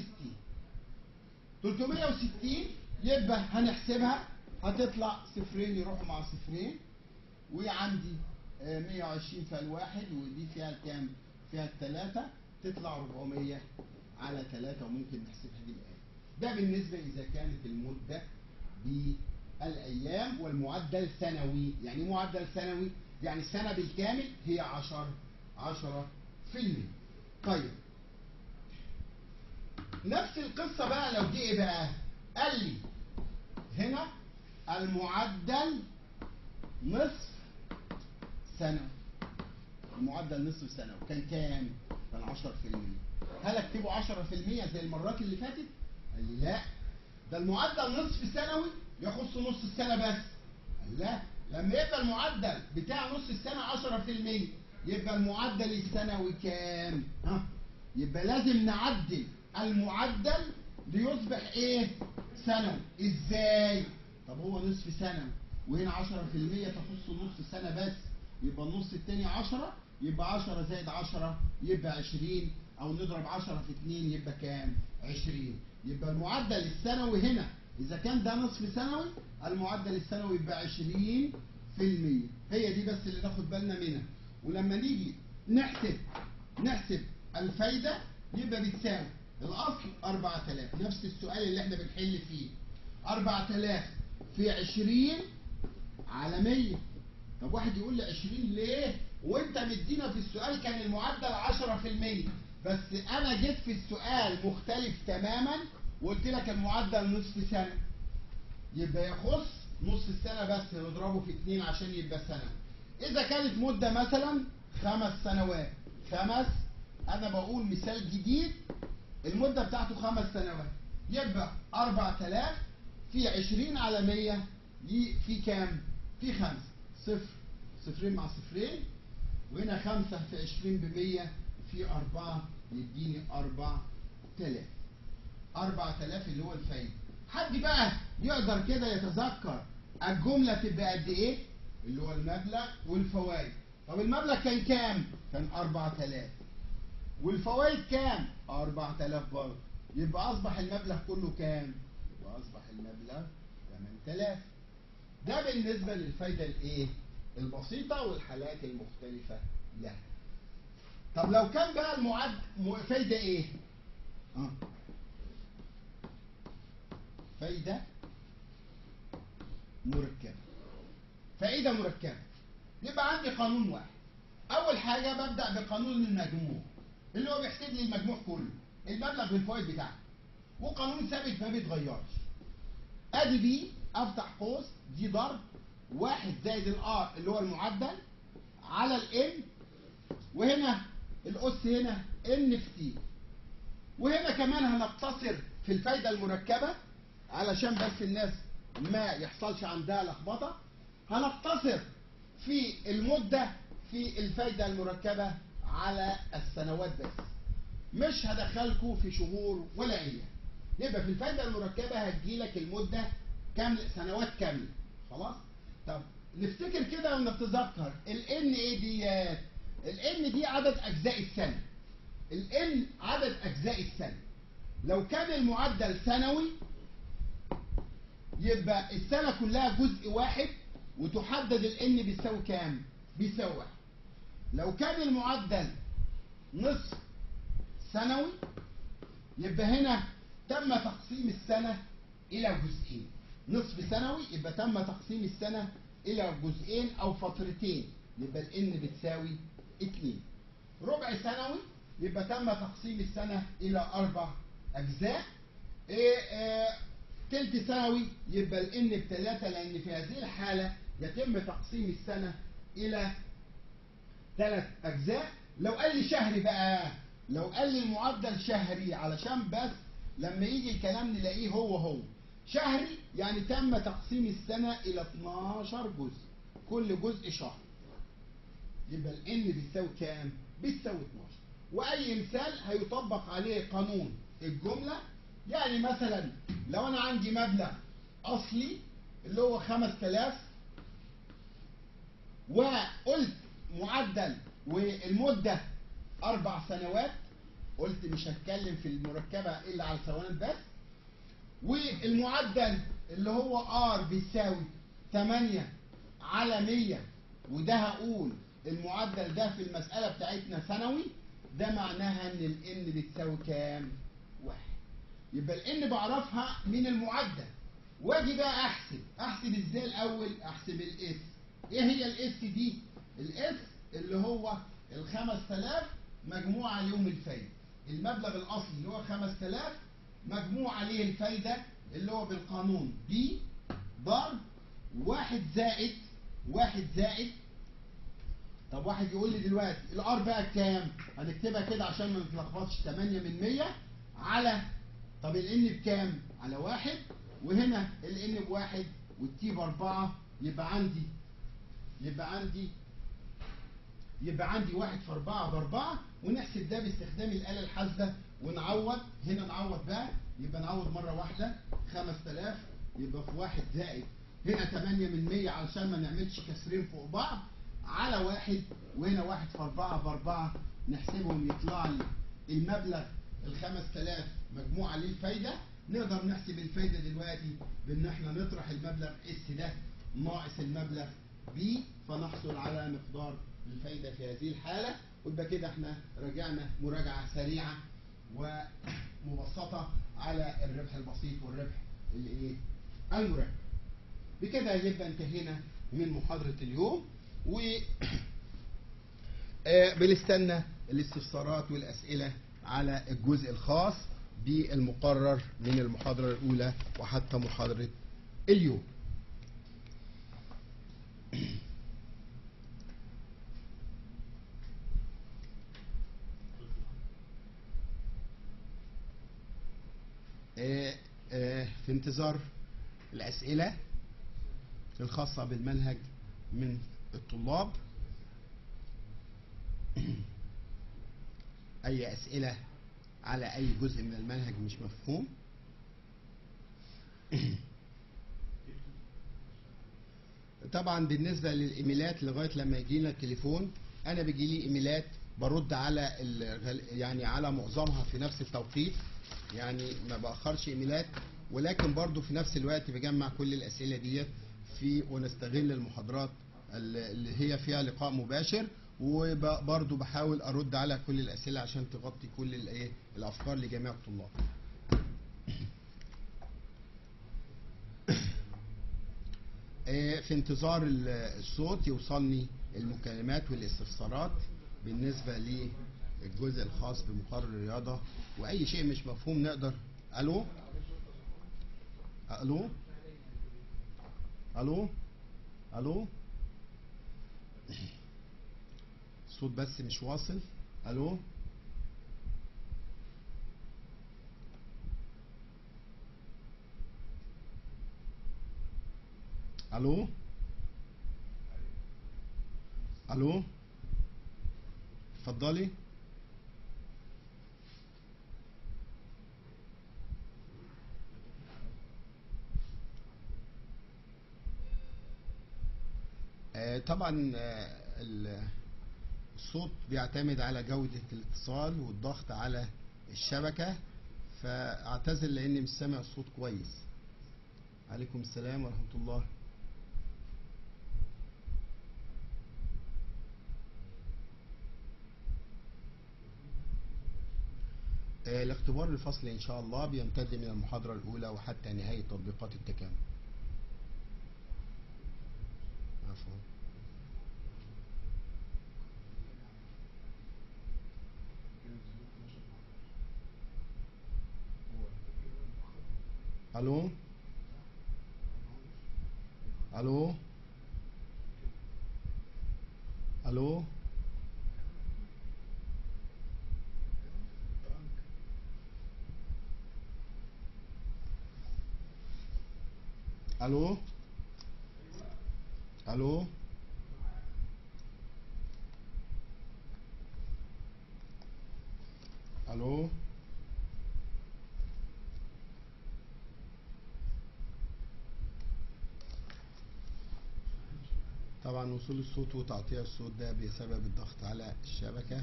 360 يبقى هنحسبها هتطلع صفرين يروحوا مع صفرين وعندي آه، 120 فيها الواحد ودي فيها الكام؟ فيها الثلاثة تطلع 400 على ثلاثة وممكن نحسبها دي الآن. ده بالنسبة إذا كانت المدة بالأيام والمعدل سنوي، يعني إيه معدل سنوي؟ يعني السنة بالكامل هي 10 10 في المية. طيب نفس القصة بقى لو دي إيه بقى؟ قال لي هنا المعدل نصف سنة المعدل نصف سنة وكان كام؟ كان 10% هل اكتبه 10% زي المرات اللي فاتت؟ قال لي لا ده المعدل نصف سنوي يخص نص السنة بس قال لا لما يبقى المعدل بتاع نص السنة 10% يبقى المعدل السنوي كام؟ ها؟ يبقى لازم نعدل المعدل ليصبح ايه؟ سنوي ازاي؟ طب هو نصف سنة وهنا 10% تخص نص السنة بس يبقى النص التاني 10 يبقى 10 زائد 10 يبقى 20 او نضرب 10 في 2 يبقى كام؟ 20 يبقى المعدل السنوي هنا اذا كان ده نصف سنوي المعدل السنوي يبقى 20 في المية هي دي بس اللي ناخد بالنا منها ولما نيجي نحسب نحسب الفايدة يبقى بتساوي الاصل 4000 نفس السؤال اللي احنا بنحل فيه 4000 في 20 على 100 طب واحد يقول لي 20 ليه وانت مدينا في السؤال كان المعدل 10% بس انا جيت في السؤال مختلف تماما وقلت لك المعدل نصف سنه يبقى يخص نص السنه بس نضربه في 2 عشان يبقى سنه اذا كانت مده مثلا خمس سنوات خمس انا بقول مثال جديد المده بتاعته خمس سنوات يبقى 4000 في 20 على 100 دي في كام؟ في خمسة صفر صفرين مع صفرين وهنا خمسة في 20 ب 100 في أربعة يديني 4000 4000 اللي هو الفايدة حد بقى يقدر كده يتذكر الجملة تبقى قد إيه؟ اللي هو المبلغ والفوائد طب المبلغ كان كام؟ كان 4000 والفوائد كام؟ 4000 برضه يبقى أصبح المبلغ كله كام؟ يبقى أصبح المبلغ 8000 ده بالنسبة للفايدة الإيه؟ البسيطة والحالات المختلفة لها. طب لو كان بقى المعد م- فايدة إيه؟ آه. فايدة مركبة. فائدة مركبة. يبقى عندي قانون واحد. أول حاجة ببدأ بقانون المجموع اللي هو بيحسب لي المجموع كله. المبلغ بالفوائد بتاعها وقانون ثابت ما بيتغيرش ادي بي افتح قوس دي ضرب واحد زائد الار اللي هو المعدل على الان وهنا الاس هنا ان في تي وهنا كمان هنقتصر في الفايده المركبه علشان بس الناس ما يحصلش عندها لخبطه هنقتصر في المده في الفايده المركبه على السنوات بس مش هدخلكم في شهور ولا ايام يبقى في الفايده المركبه هتجيلك المده كامله سنوات كامله خلاص طب نفتكر كده ونتذكر الان ايه ديت الان دي عدد اجزاء السنه الان عدد اجزاء السنه لو كان المعدل سنوي يبقى السنه كلها جزء واحد وتحدد الان بيساوي كام بيساوي واحد لو كان المعدل نصف سنوي يبقى هنا تم تقسيم السنة إلى جزئين نصف سنوي يبقى تم تقسيم السنة إلى جزئين أو فترتين يبقى الإن بتساوي اتنين ربع سنوي يبقى تم تقسيم السنة إلى أربع أجزاء إيه آه تلت سنوي يبقى الإن بتلاتة لأن في هذه الحالة يتم تقسيم السنة إلى ثلاث أجزاء لو قال لي شهري بقى لو قال لي المعدل شهري علشان بس لما يجي الكلام نلاقيه هو هو شهري يعني تم تقسيم السنة إلى 12 جزء كل جزء شهر يبقى الان بيساوي كام؟ بيساوي 12 وأي مثال هيطبق عليه قانون الجملة يعني مثلا لو أنا عندي مبلغ أصلي اللي هو 5000 وقلت معدل والمدة أربع سنوات قلت مش هتكلم في المركبة إلا على ثواني بس والمعدل اللي هو R بيساوي 8 على 100 وده هقول المعدل ده في المسألة بتاعتنا سنوي ده معناها ان ال N بتساوي كام؟ واحد يبقى ال N بعرفها من المعدل واجي بقى احسب احسب ازاي الاول احسب الاس ايه هي الاس دي الاس اللي هو ال 5000 مجموع عليهم الفايده المبلغ الاصلي اللي هو 5000 مجموع عليه الفايده اللي هو بالقانون بي ضرب واحد زائد واحد زائد طب واحد يقول لي دلوقتي الار بقى كام؟ هنكتبها كده عشان ما نتلخبطش 8 من 100 على طب الان بكام؟ على واحد وهنا الان بواحد والتي باربعه يبقى عندي يبقى عندي يبقى عندي واحد في أربعة بأربعة ونحسب ده باستخدام الآلة الحاسبة ونعوض هنا نعوض بقى يبقى نعوض مرة واحدة 5000 يبقى في واحد زائد هنا 8 من 100 علشان ما نعملش كسرين فوق بعض على واحد وهنا واحد في أربعة بأربعة نحسبهم يطلع لي المبلغ ال 5000 مجموع عليه الفايدة نقدر نحسب الفايدة دلوقتي بإن احنا نطرح المبلغ اس ده ناقص المبلغ بي فنحصل على مقدار الفايدة في هذه الحالة ويبقى كده احنا راجعنا مراجعة سريعة ومبسطة على الربح البسيط والربح الايه المركب بكده يبقى انتهينا من محاضرة اليوم و بنستنى الاستفسارات والأسئلة على الجزء الخاص بالمقرر من المحاضرة الأولى وحتى محاضرة اليوم في انتظار الأسئلة الخاصة بالمنهج من الطلاب أي أسئلة على أي جزء من المنهج مش مفهوم طبعا بالنسبة للإيميلات لغاية لما يجي لنا التليفون أنا بيجي لي إيميلات برد على يعني على معظمها في نفس التوقيت يعني ما بأخرش إيميلات ولكن برضو في نفس الوقت بجمع كل الأسئلة ديت في ونستغل المحاضرات اللي هي فيها لقاء مباشر وبرضو بحاول أرد على كل الأسئلة عشان تغطي كل الإيه الأفكار لجميع الطلاب في انتظار الصوت يوصلني المكالمات والاستفسارات بالنسبة الجزء الخاص بمقرر الرياضة وأي شيء مش مفهوم نقدر ألو ألو ألو ألو الصوت بس مش واصل ألو ألو ألو اتفضلي آه، طبعا آه، ال- الصوت بيعتمد على جودة الاتصال والضغط على الشبكة فاعتذر لاني مش سامع الصوت كويس عليكم السلام ورحمة الله آه، الاختبار الفصلي ان شاء الله بيمتد من المحاضرة الاولى وحتى نهاية تطبيقات التكامل عفوا الو الو الو الو الو الو طبعا وصول الصوت وتقطيع الصوت ده بسبب الضغط على الشبكة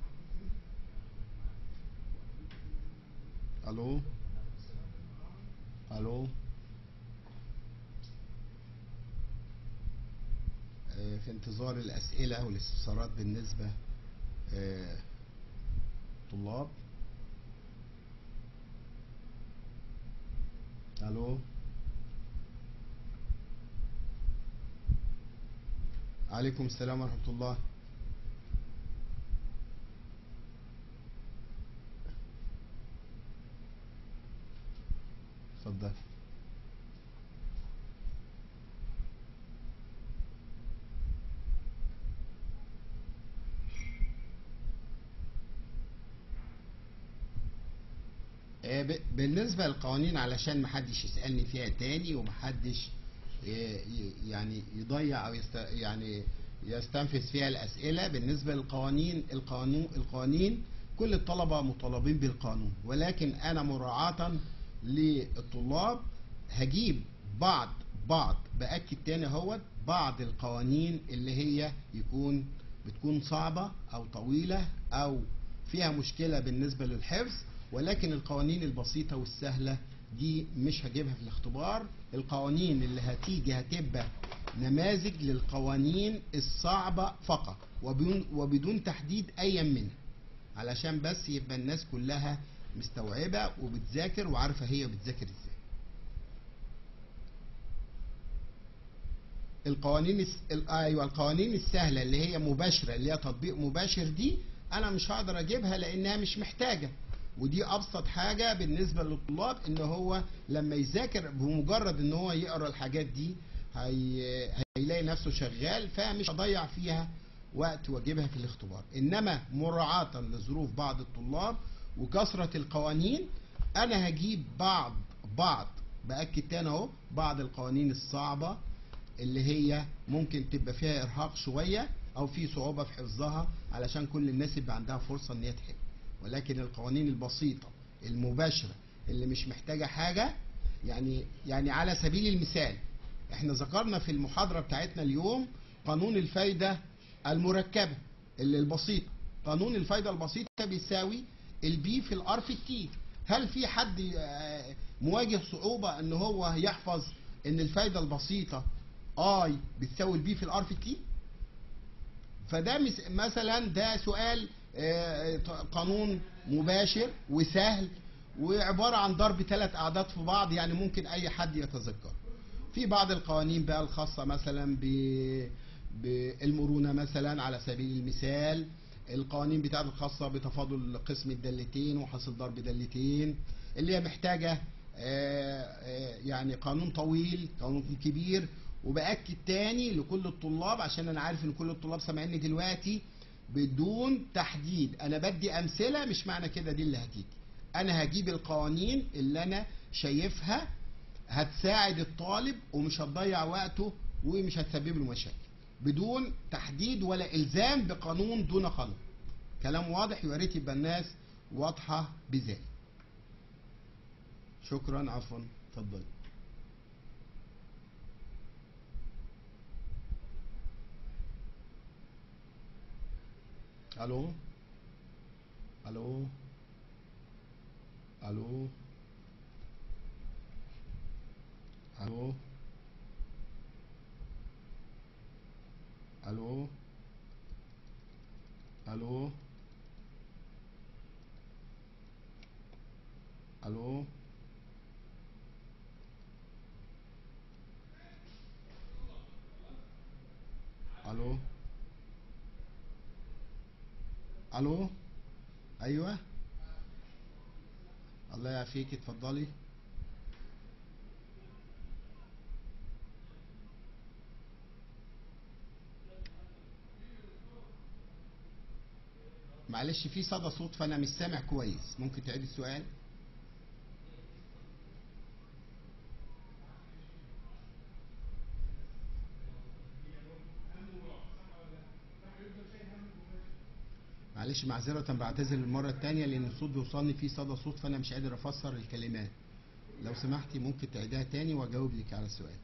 الو الو آه، في انتظار الأسئلة والاستفسارات بالنسبة آه، طلاب الو عليكم السلام ورحمة الله اتفضل آه، ب- بالنسبة للقوانين علشان محدش يسألني فيها تاني ومحدش ي- ي- يعني يضيع أو يست يعني يستنفذ فيها الأسئلة بالنسبة للقوانين القانون القوانين كل الطلبة مطالبين بالقانون ولكن أنا مراعاة للطلاب هجيب بعض بعض بأكد تاني اهوت بعض القوانين اللي هي يكون بتكون صعبة أو طويلة أو فيها مشكلة بالنسبة للحفظ ولكن القوانين البسيطة والسهلة دي مش هجيبها في الاختبار القوانين اللي هتيجي هتبقى نماذج للقوانين الصعبة فقط وبدون, وبدون تحديد أي منها علشان بس يبقى الناس كلها مستوعبة وبتذاكر وعارفة هي بتذاكر ازاي القوانين الس... ال- ايوه القوانين السهله اللي هي مباشره اللي هي تطبيق مباشر دي انا مش هقدر اجيبها لانها مش محتاجه ودي ابسط حاجه بالنسبه للطلاب ان هو لما يذاكر بمجرد ان هو يقرا الحاجات دي هي... هيلاقي نفسه شغال فمش هضيع فيها وقت واجيبها في الاختبار انما مراعاه لظروف بعض الطلاب وكثره القوانين انا هجيب بعض بعض باكد تاني اهو بعض القوانين الصعبه اللي هي ممكن تبقى فيها ارهاق شويه او في صعوبه في حفظها علشان كل الناس يبقى عندها فرصه ان هي تحل ولكن القوانين البسيطه المباشره اللي مش محتاجه حاجه يعني يعني على سبيل المثال احنا ذكرنا في المحاضره بتاعتنا اليوم قانون الفايده المركبه اللي البسيطه قانون الفايده البسيطه بيساوي البي في الار في التي هل في حد آه، مواجه صعوبه ان هو يحفظ ان الفايده البسيطه اي بتساوي البي في الار في التي فده مس- مثلا ده سؤال آه، قانون مباشر وسهل وعباره عن ضرب ثلاث اعداد في بعض يعني ممكن اي حد يتذكر في بعض القوانين بقى الخاصه مثلا ب بالمرونه مثلا على سبيل المثال القوانين بتاعته الخاصة بتفاضل قسم الدالتين وحاصل ضرب دالتين اللي هي محتاجة آه، آه، يعني قانون طويل قانون كبير وبأكد تاني لكل الطلاب عشان انا عارف ان كل الطلاب سامعيني دلوقتي بدون تحديد انا بدي امثله مش معنى كده دي اللي هتيجي انا هجيب القوانين اللي انا شايفها هتساعد الطالب ومش هتضيع وقته ومش هتسبب له مشاكل بدون تحديد ولا الزام بقانون دون قانون كلام واضح ويا ريت يبقى الناس واضحه بذلك شكرا عفوا اتفضل الو الو الو الو الو الو الو الو الو ايوه الله يعافيك اتفضلي معلش في صدى صوت فانا مش سامع كويس ممكن تعيد السؤال معلش معذرة بعتذر المرة التانية لأن الصوت بيوصلني فيه صدى صوت فأنا مش قادر أفسر الكلمات لو سمحتي ممكن تعيدها تاني وأجاوب لك على السؤال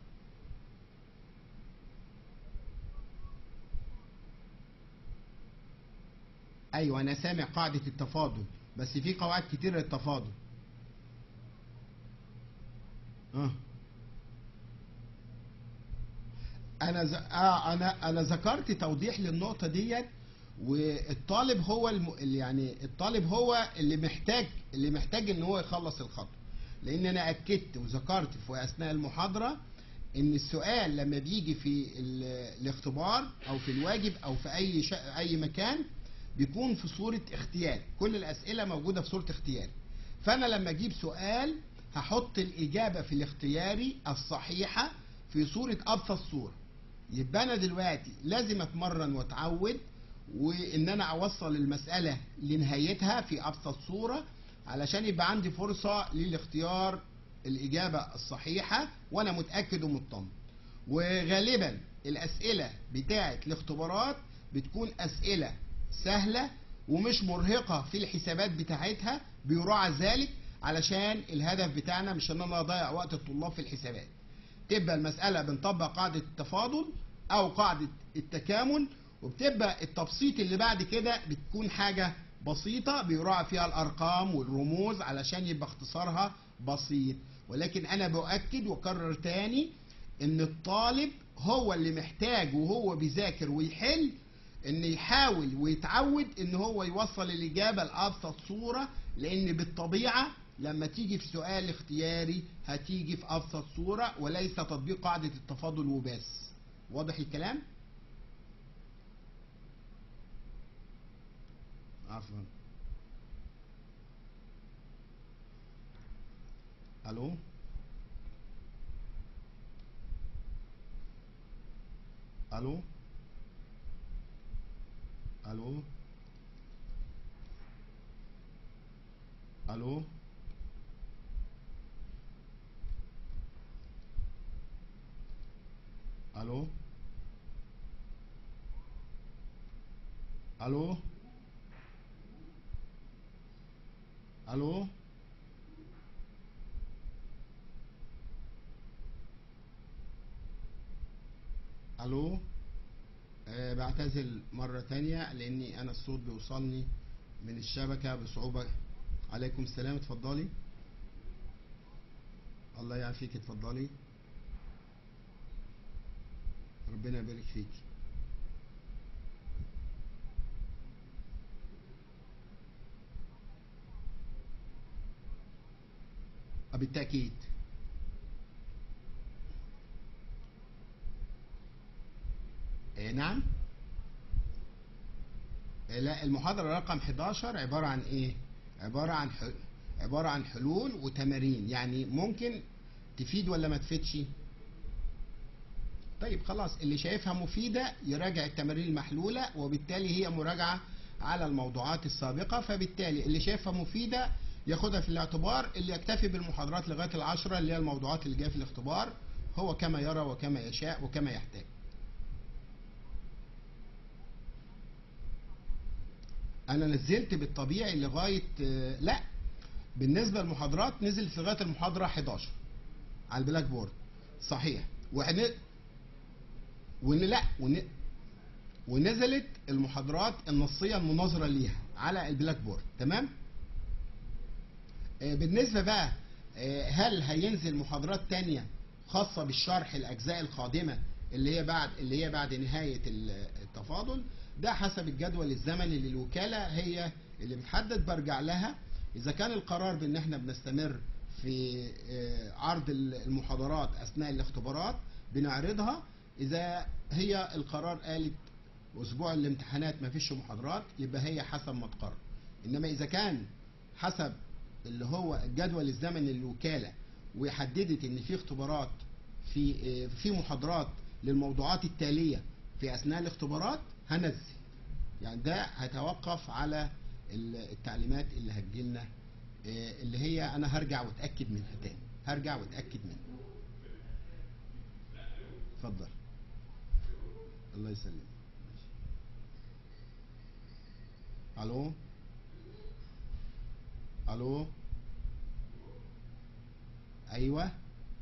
أيوة أنا سامع قاعدة التفاضل بس في قواعد كتير للتفاضل اه انا ز... آه انا انا ذكرت توضيح للنقطه ديت والطالب هو الم... اللي يعني الطالب هو اللي محتاج اللي محتاج ان هو يخلص الخطوه لان انا اكدت وذكرت في اثناء المحاضره ان السؤال لما بيجي في ال... الاختبار او في الواجب او في اي ش... اي مكان بيكون في صوره اختيار كل الاسئله موجوده في صوره اختيار فانا لما اجيب سؤال هحط الاجابه في الاختياري الصحيحه في صوره ابسط صوره يبقى انا دلوقتي لازم اتمرن واتعود وان انا اوصل المساله لنهايتها في ابسط صوره علشان يبقى عندي فرصه للاختيار الاجابه الصحيحه وانا متاكد ومطمن وغالبا الاسئله بتاعه الاختبارات بتكون اسئله سهله ومش مرهقه في الحسابات بتاعتها بيراعى ذلك علشان الهدف بتاعنا مش ان انا اضيع وقت الطلاب في الحسابات تبقى المسألة بنطبق قاعدة التفاضل أو قاعدة التكامل وبتبقى التبسيط اللي بعد كده بتكون حاجة بسيطة بيراعى فيها الأرقام والرموز علشان يبقى اختصارها بسيط ولكن أنا بؤكد وأكرر تاني إن الطالب هو اللي محتاج وهو بيذاكر ويحل إن يحاول ويتعود إن هو يوصل الإجابة لأبسط صورة لأن بالطبيعة لما تيجي في سؤال اختياري هتيجي في ابسط صوره وليس تطبيق قاعده التفاضل وبس واضح الكلام عفوا الو الو الو الو الو الو الو الو أه بعتذر مرة تانية لاني انا الصوت بيوصلني من الشبكة بصعوبة عليكم السلام اتفضلي الله يعافيك اتفضلي ربنا يبارك فيك بالتأكيد إيه نعم لا المحاضرة رقم 11 عبارة عن ايه عبارة عن حل... عبارة عن حلول وتمارين يعني ممكن تفيد ولا ما تفيدش طيب خلاص اللي شايفها مفيدة يراجع التمارين المحلولة وبالتالي هي مراجعة على الموضوعات السابقة فبالتالي اللي شايفها مفيدة ياخدها في الاعتبار اللي يكتفي بالمحاضرات لغاية العشرة اللي هي الموضوعات اللي جاية في الاختبار هو كما يرى وكما يشاء وكما يحتاج انا نزلت بالطبيعي لغايه آه، لا بالنسبه للمحاضرات نزلت لغايه المحاضره 11 على البلاك بورد صحيح وحن... ون لا ون... ونزلت المحاضرات النصيه المناظره ليها على البلاك بورد تمام آه، بالنسبه بقى آه، هل هينزل محاضرات تانية خاصه بالشرح الاجزاء القادمه اللي هي بعد اللي هي بعد نهايه ال- التفاضل ده حسب الجدول الزمني للوكاله هي اللي بتحدد برجع لها اذا كان القرار بان احنا بنستمر في آه، عرض المحاضرات اثناء الاختبارات بنعرضها اذا هي القرار قالت اسبوع الامتحانات ما فيش محاضرات يبقى هي حسب ما تقرر انما اذا كان حسب اللي هو الجدول الزمني للوكاله وحددت ان في اختبارات في آه، في محاضرات للموضوعات التاليه في اثناء الاختبارات هنزل يعني ده هيتوقف على ال- التعليمات اللي هتجيلنا آه، اللي هي انا هرجع واتاكد منها تاني هرجع واتاكد منها اتفضل الله يسلمك ماشي. الو الو ايوه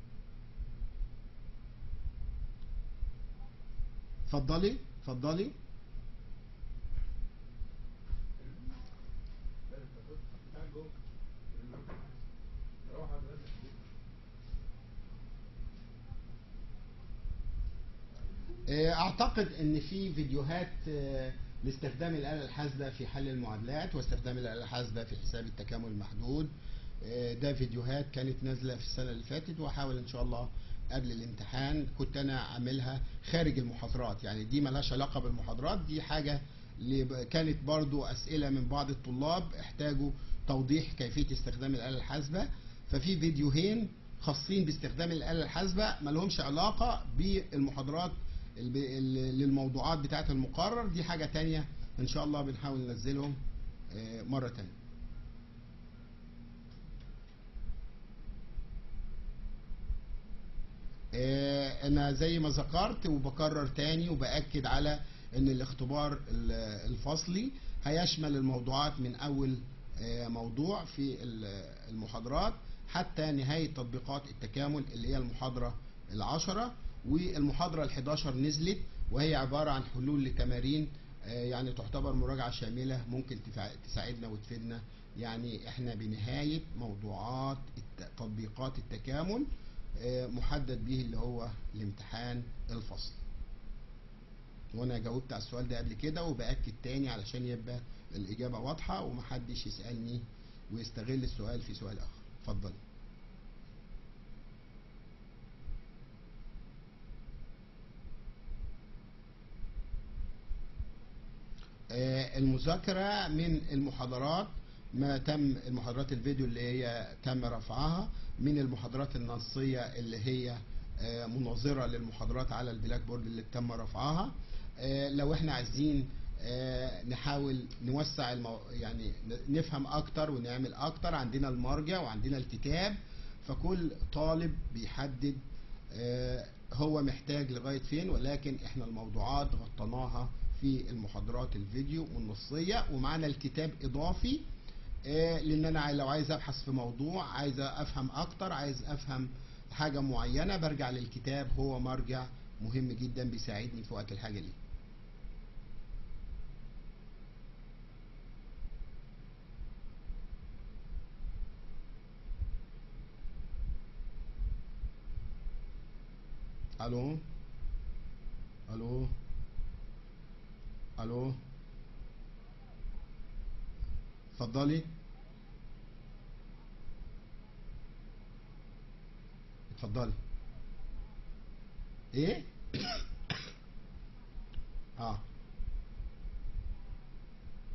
اتفضلي اتفضلي آه، اعتقد ان في فيديوهات آه، لاستخدام الاله الحاسبه في حل المعادلات واستخدام الاله الحاسبه في حساب التكامل المحدود آه، ده فيديوهات كانت نازله في السنه اللي فاتت وهحاول ان شاء الله قبل الامتحان كنت انا عاملها خارج المحاضرات يعني دي ملهاش علاقه بالمحاضرات دي حاجه اللي ب- كانت برضو اسئله من بعض الطلاب احتاجوا توضيح كيفيه استخدام الاله الحاسبه ففي فيديوهين خاصين باستخدام الاله الحاسبه ما لهمش علاقه بالمحاضرات الب- ال- للموضوعات بتاعه المقرر دي حاجه تانية ان شاء الله بنحاول ننزلهم آه، مره تانية آه، انا زي ما ذكرت وبكرر تاني وباكد على ان الاختبار ال- الفصلي هيشمل الموضوعات من اول آه، موضوع في ال- المحاضرات حتى نهاية تطبيقات التكامل اللي هي المحاضرة العشرة والمحاضرة الحداشر نزلت وهي عبارة عن حلول لتمارين آه، يعني تعتبر مراجعة شاملة ممكن تفع- تساعدنا وتفيدنا يعني احنا بنهاية موضوعات الت- تطبيقات التكامل آه، محدد به اللي هو الامتحان الفصل وانا جاوبت على السؤال ده قبل كده وباكد تاني علشان يبقى الاجابه واضحه ومحدش يسالني ويستغل السؤال في سؤال اخر اتفضل آه، المذاكرة من المحاضرات ما تم المحاضرات الفيديو اللي هي تم رفعها من المحاضرات النصية اللي هي آه، مناظرة للمحاضرات على البلاك بورد اللي تم رفعها آه، لو احنا عايزين آه، نحاول نوسع المو... يعني ن- نفهم اكتر ونعمل اكتر عندنا المرجع وعندنا الكتاب فكل طالب بيحدد آه، هو محتاج لغاية فين ولكن احنا الموضوعات غطيناها في المحاضرات الفيديو والنصية ومعانا الكتاب اضافي آه، لان انا عاي- لو عايز ابحث في موضوع عايز افهم اكتر عايز افهم حاجة معينة برجع للكتاب هو مرجع مهم جدا بيساعدني في وقت الحاجة ليه الو الو الو اتفضلي اتفضلي ايه اه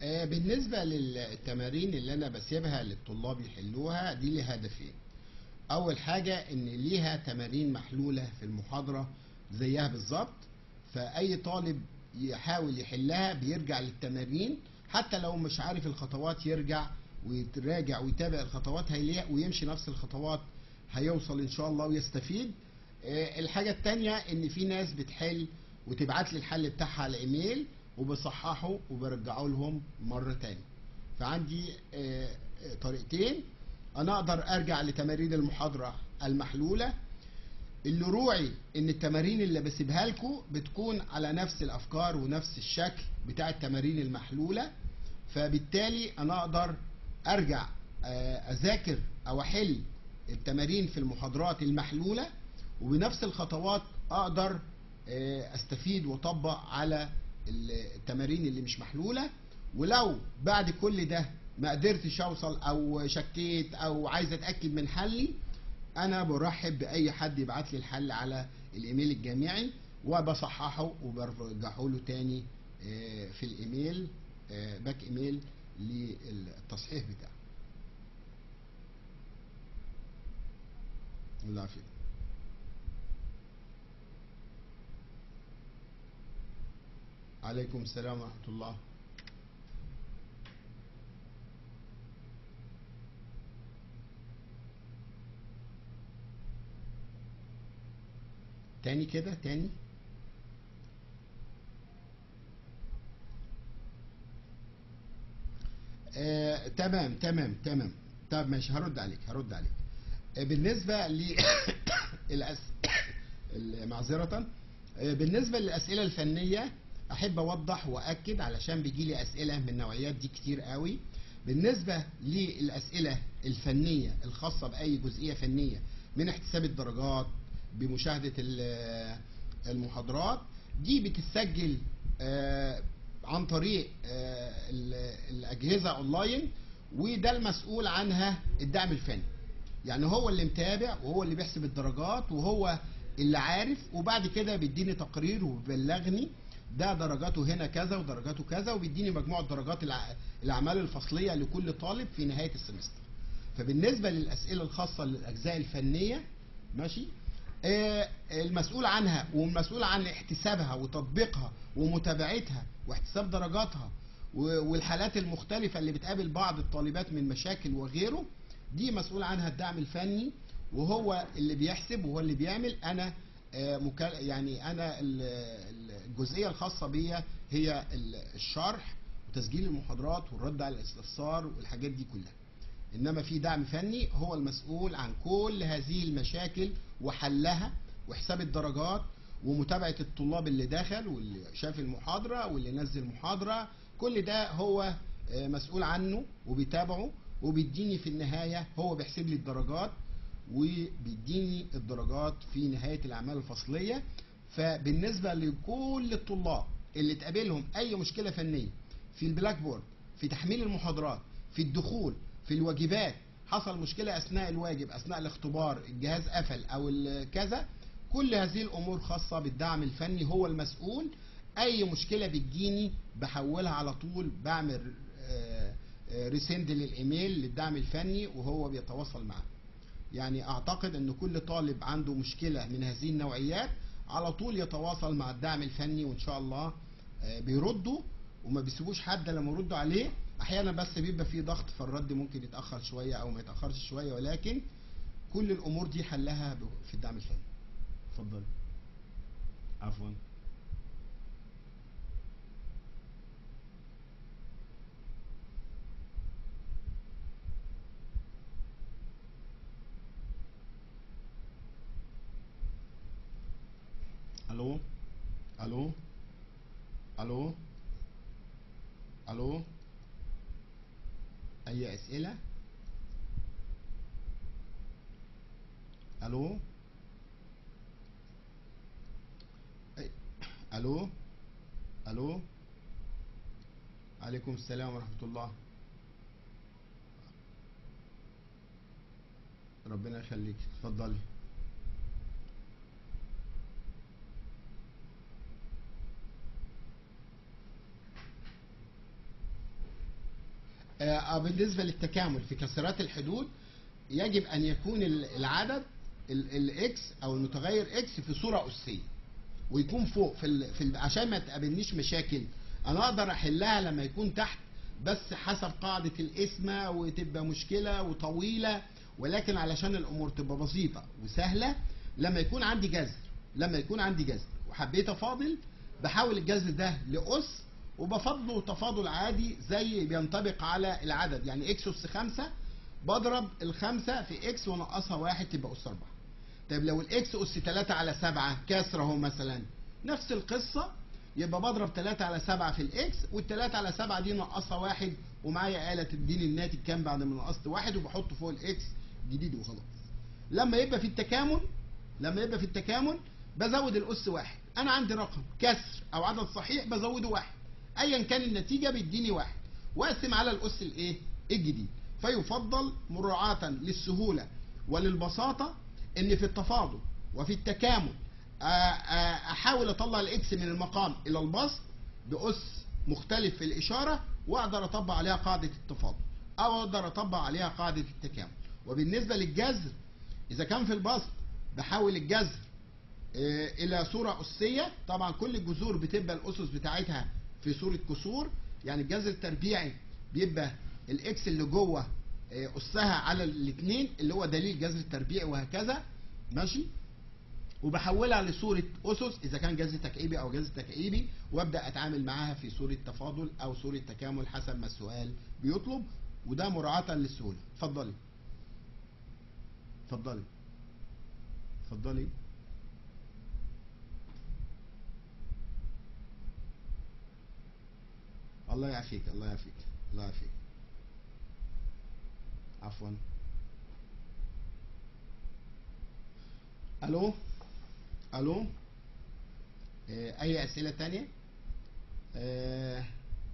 آه، بالنسبة للتمارين اللي أنا بسيبها للطلاب يحلوها دي ليها هدفين أول حاجة إن ليها تمارين محلولة في المحاضرة زيها بالظبط فأي طالب يحاول يحلها بيرجع للتمارين حتى لو مش عارف الخطوات يرجع ويراجع ويتابع الخطوات هيلاقي ويمشي نفس الخطوات هيوصل إن شاء الله ويستفيد آه، الحاجة التانية إن في ناس بتحل وتبعت لي الحل بتاعها على ايميل وبصححه وبرجعه لهم مرة تاني فعندي آه، آه، طريقتين انا اقدر ارجع لتمارين المحاضرة المحلولة اللي روعي ان التمارين اللي بسيبها لكم بتكون على نفس الافكار ونفس الشكل بتاع التمارين المحلولة فبالتالي انا اقدر ارجع آه، اذاكر او احل التمارين في المحاضرات المحلولة وبنفس الخطوات اقدر آه، استفيد واطبق على التمارين اللي مش محلولة ولو بعد كل ده ما قدرتش اوصل او شكيت او عايز اتاكد من حلي انا برحب باي حد يبعت لي الحل على الايميل الجامعي وبصححه وبرجعه له تاني آه، في الايميل آه، باك ايميل للتصحيح بتاعه الله يعافيك عليكم السلام ورحمة الله تاني كده تاني آه، تمام تمام تمام طب ماشي هرد عليك هرد عليك آه، بالنسبة ل الأس... ال- معذرة آه، بالنسبة للأسئلة الفنية أحب أوضح وأكد علشان بيجي لي أسئلة من النوعيات دي كتير قوي بالنسبة للأسئلة الفنية الخاصة بأي جزئية فنية من احتساب الدرجات بمشاهدة ال- المحاضرات دي بتتسجل آه، عن طريق آه، ال- الأجهزة أونلاين وده المسؤول عنها الدعم الفني يعني هو اللي متابع وهو اللي بيحسب الدرجات وهو اللي عارف وبعد كده بيديني تقرير وبيبلغني ده درجاته هنا كذا ودرجاته كذا وبيديني مجموعة درجات الع- الأعمال الفصلية لكل طالب في نهاية السمستر فبالنسبة للأسئلة الخاصة للأجزاء الفنية ماشي آه، المسؤول عنها والمسؤول عن احتسابها وتطبيقها ومتابعتها واحتساب درجاتها و- والحالات المختلفة اللي بتقابل بعض الطالبات من مشاكل وغيره دي مسؤول عنها الدعم الفني وهو اللي بيحسب وهو اللي بيعمل انا آه، مكا- يعني انا ال- ال- الجزئيه الخاصه بيا هي ال- الشرح وتسجيل المحاضرات والرد على الاستفسار والحاجات دي كلها انما في دعم فني هو المسؤول عن كل هذه المشاكل وحلها وحساب الدرجات ومتابعه الطلاب اللي دخل واللي شاف المحاضره واللي نزل محاضره كل ده هو آه، مسؤول عنه وبيتابعه وبيديني في النهايه هو بيحسب لي الدرجات وبيديني الدرجات في نهايه الاعمال الفصليه فبالنسبه لكل الطلاب اللي تقابلهم اي مشكله فنيه في البلاك بورد في تحميل المحاضرات في الدخول في الواجبات حصل مشكله اثناء الواجب اثناء الاختبار الجهاز قفل او ال- كذا كل هذه الامور خاصه بالدعم الفني هو المسؤول اي مشكله بتجيني بحولها على طول بعمل آه، آه، ريسند للايميل للدعم الفني وهو بيتواصل معاه يعني اعتقد ان كل طالب عنده مشكله من هذه النوعيات على طول يتواصل مع الدعم الفني وان شاء الله آه، بيردوا وما بيسيبوش حد لما يردوا عليه احيانا بس بيبقى في ضغط فالرد ممكن يتاخر شويه او ما يتاخرش شويه ولكن كل الامور دي حلها ب- في الدعم الفني اتفضل عفوا الو الو الو الو اي اسئله الو أي- الو الو عليكم السلام ورحمه الله ربنا يخليك اتفضلي آه، بالنسبة للتكامل في كسرات الحدود يجب أن يكون ال- العدد الاكس أو المتغير اكس في صورة أسية ويكون فوق في, ال... في ال... عشان ما تقابلنيش مشاكل أنا أقدر أحلها لما يكون تحت بس حسب قاعدة القسمة وتبقى مشكلة وطويلة ولكن علشان الأمور تبقى بسيطة وسهلة لما يكون عندي جذر لما يكون عندي جذر وحبيت أفاضل بحول الجذر ده لأس وبفضله تفاضل عادي زي بينطبق على العدد يعني اكس اس خمسة بضرب الخمسة في اكس وانقصها واحد تبقى اس اربعة طيب لو الاكس اس 3 على 7 كسر اهو مثلا نفس القصة يبقى بضرب 3 على 7 في الاكس وال3 على 7 دي نقصها واحد ومعايا آلة تديني الناتج كام بعد ما نقصت واحد وبحطه فوق الاكس جديد وخلاص لما يبقى في التكامل لما يبقى في التكامل بزود الاس واحد انا عندي رقم كسر او عدد صحيح بزوده واحد ايا كان النتيجه بيديني واحد واقسم على الاس الايه الجديد فيفضل مراعاه للسهوله وللبساطه ان في التفاضل وفي التكامل آه، آه، احاول اطلع الاكس من المقام الى البسط باس مختلف في الاشاره واقدر اطبق عليها قاعده التفاضل او اقدر اطبق عليها قاعده التكامل وبالنسبه للجذر اذا كان في البسط بحول الجذر آه، الى صوره اسيه طبعا كل الجذور بتبقى الاسس بتاعتها في صوره كسور يعني الجذر التربيعي بيبقى الاكس اللي جوه آه، اسها على الاثنين اللي هو دليل جذر التربيعي وهكذا ماشي وبحولها لصوره اسس اذا كان جذر تكعيبي او جذر تكعيبي وابدا اتعامل معاها في صوره تفاضل او صوره تكامل حسب ما السؤال بيطلب وده مراعاه للسهوله اتفضلي اتفضلي اتفضلي الله يعافيك الله يعافيك الله يعافيك عفوا الو الو آه، اي اسئله تانية آه،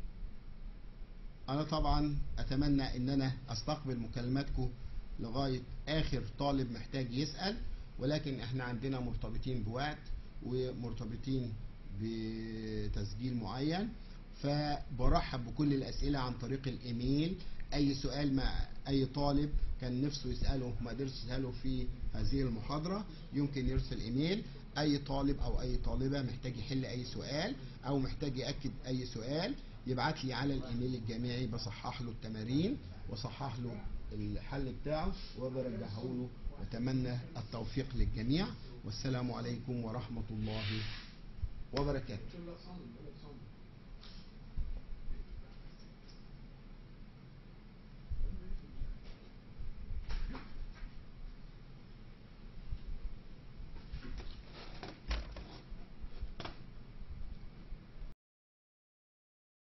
انا طبعا اتمنى ان انا استقبل مكالماتكم لغايه اخر طالب محتاج يسال ولكن احنا عندنا مرتبطين بوقت ومرتبطين بتسجيل معين فبرحب بكل الاسئله عن طريق الايميل اي سؤال مع اي طالب كان نفسه يساله ما قدرش يساله في هذه المحاضره يمكن يرسل ايميل اي طالب او اي طالبه محتاج يحل اي سؤال او محتاج ياكد اي سؤال يبعت لي على الايميل الجامعي بصحح له التمارين وصحح له الحل بتاعه وبرجعه له واتمنى التوفيق للجميع والسلام عليكم ورحمه الله وبركاته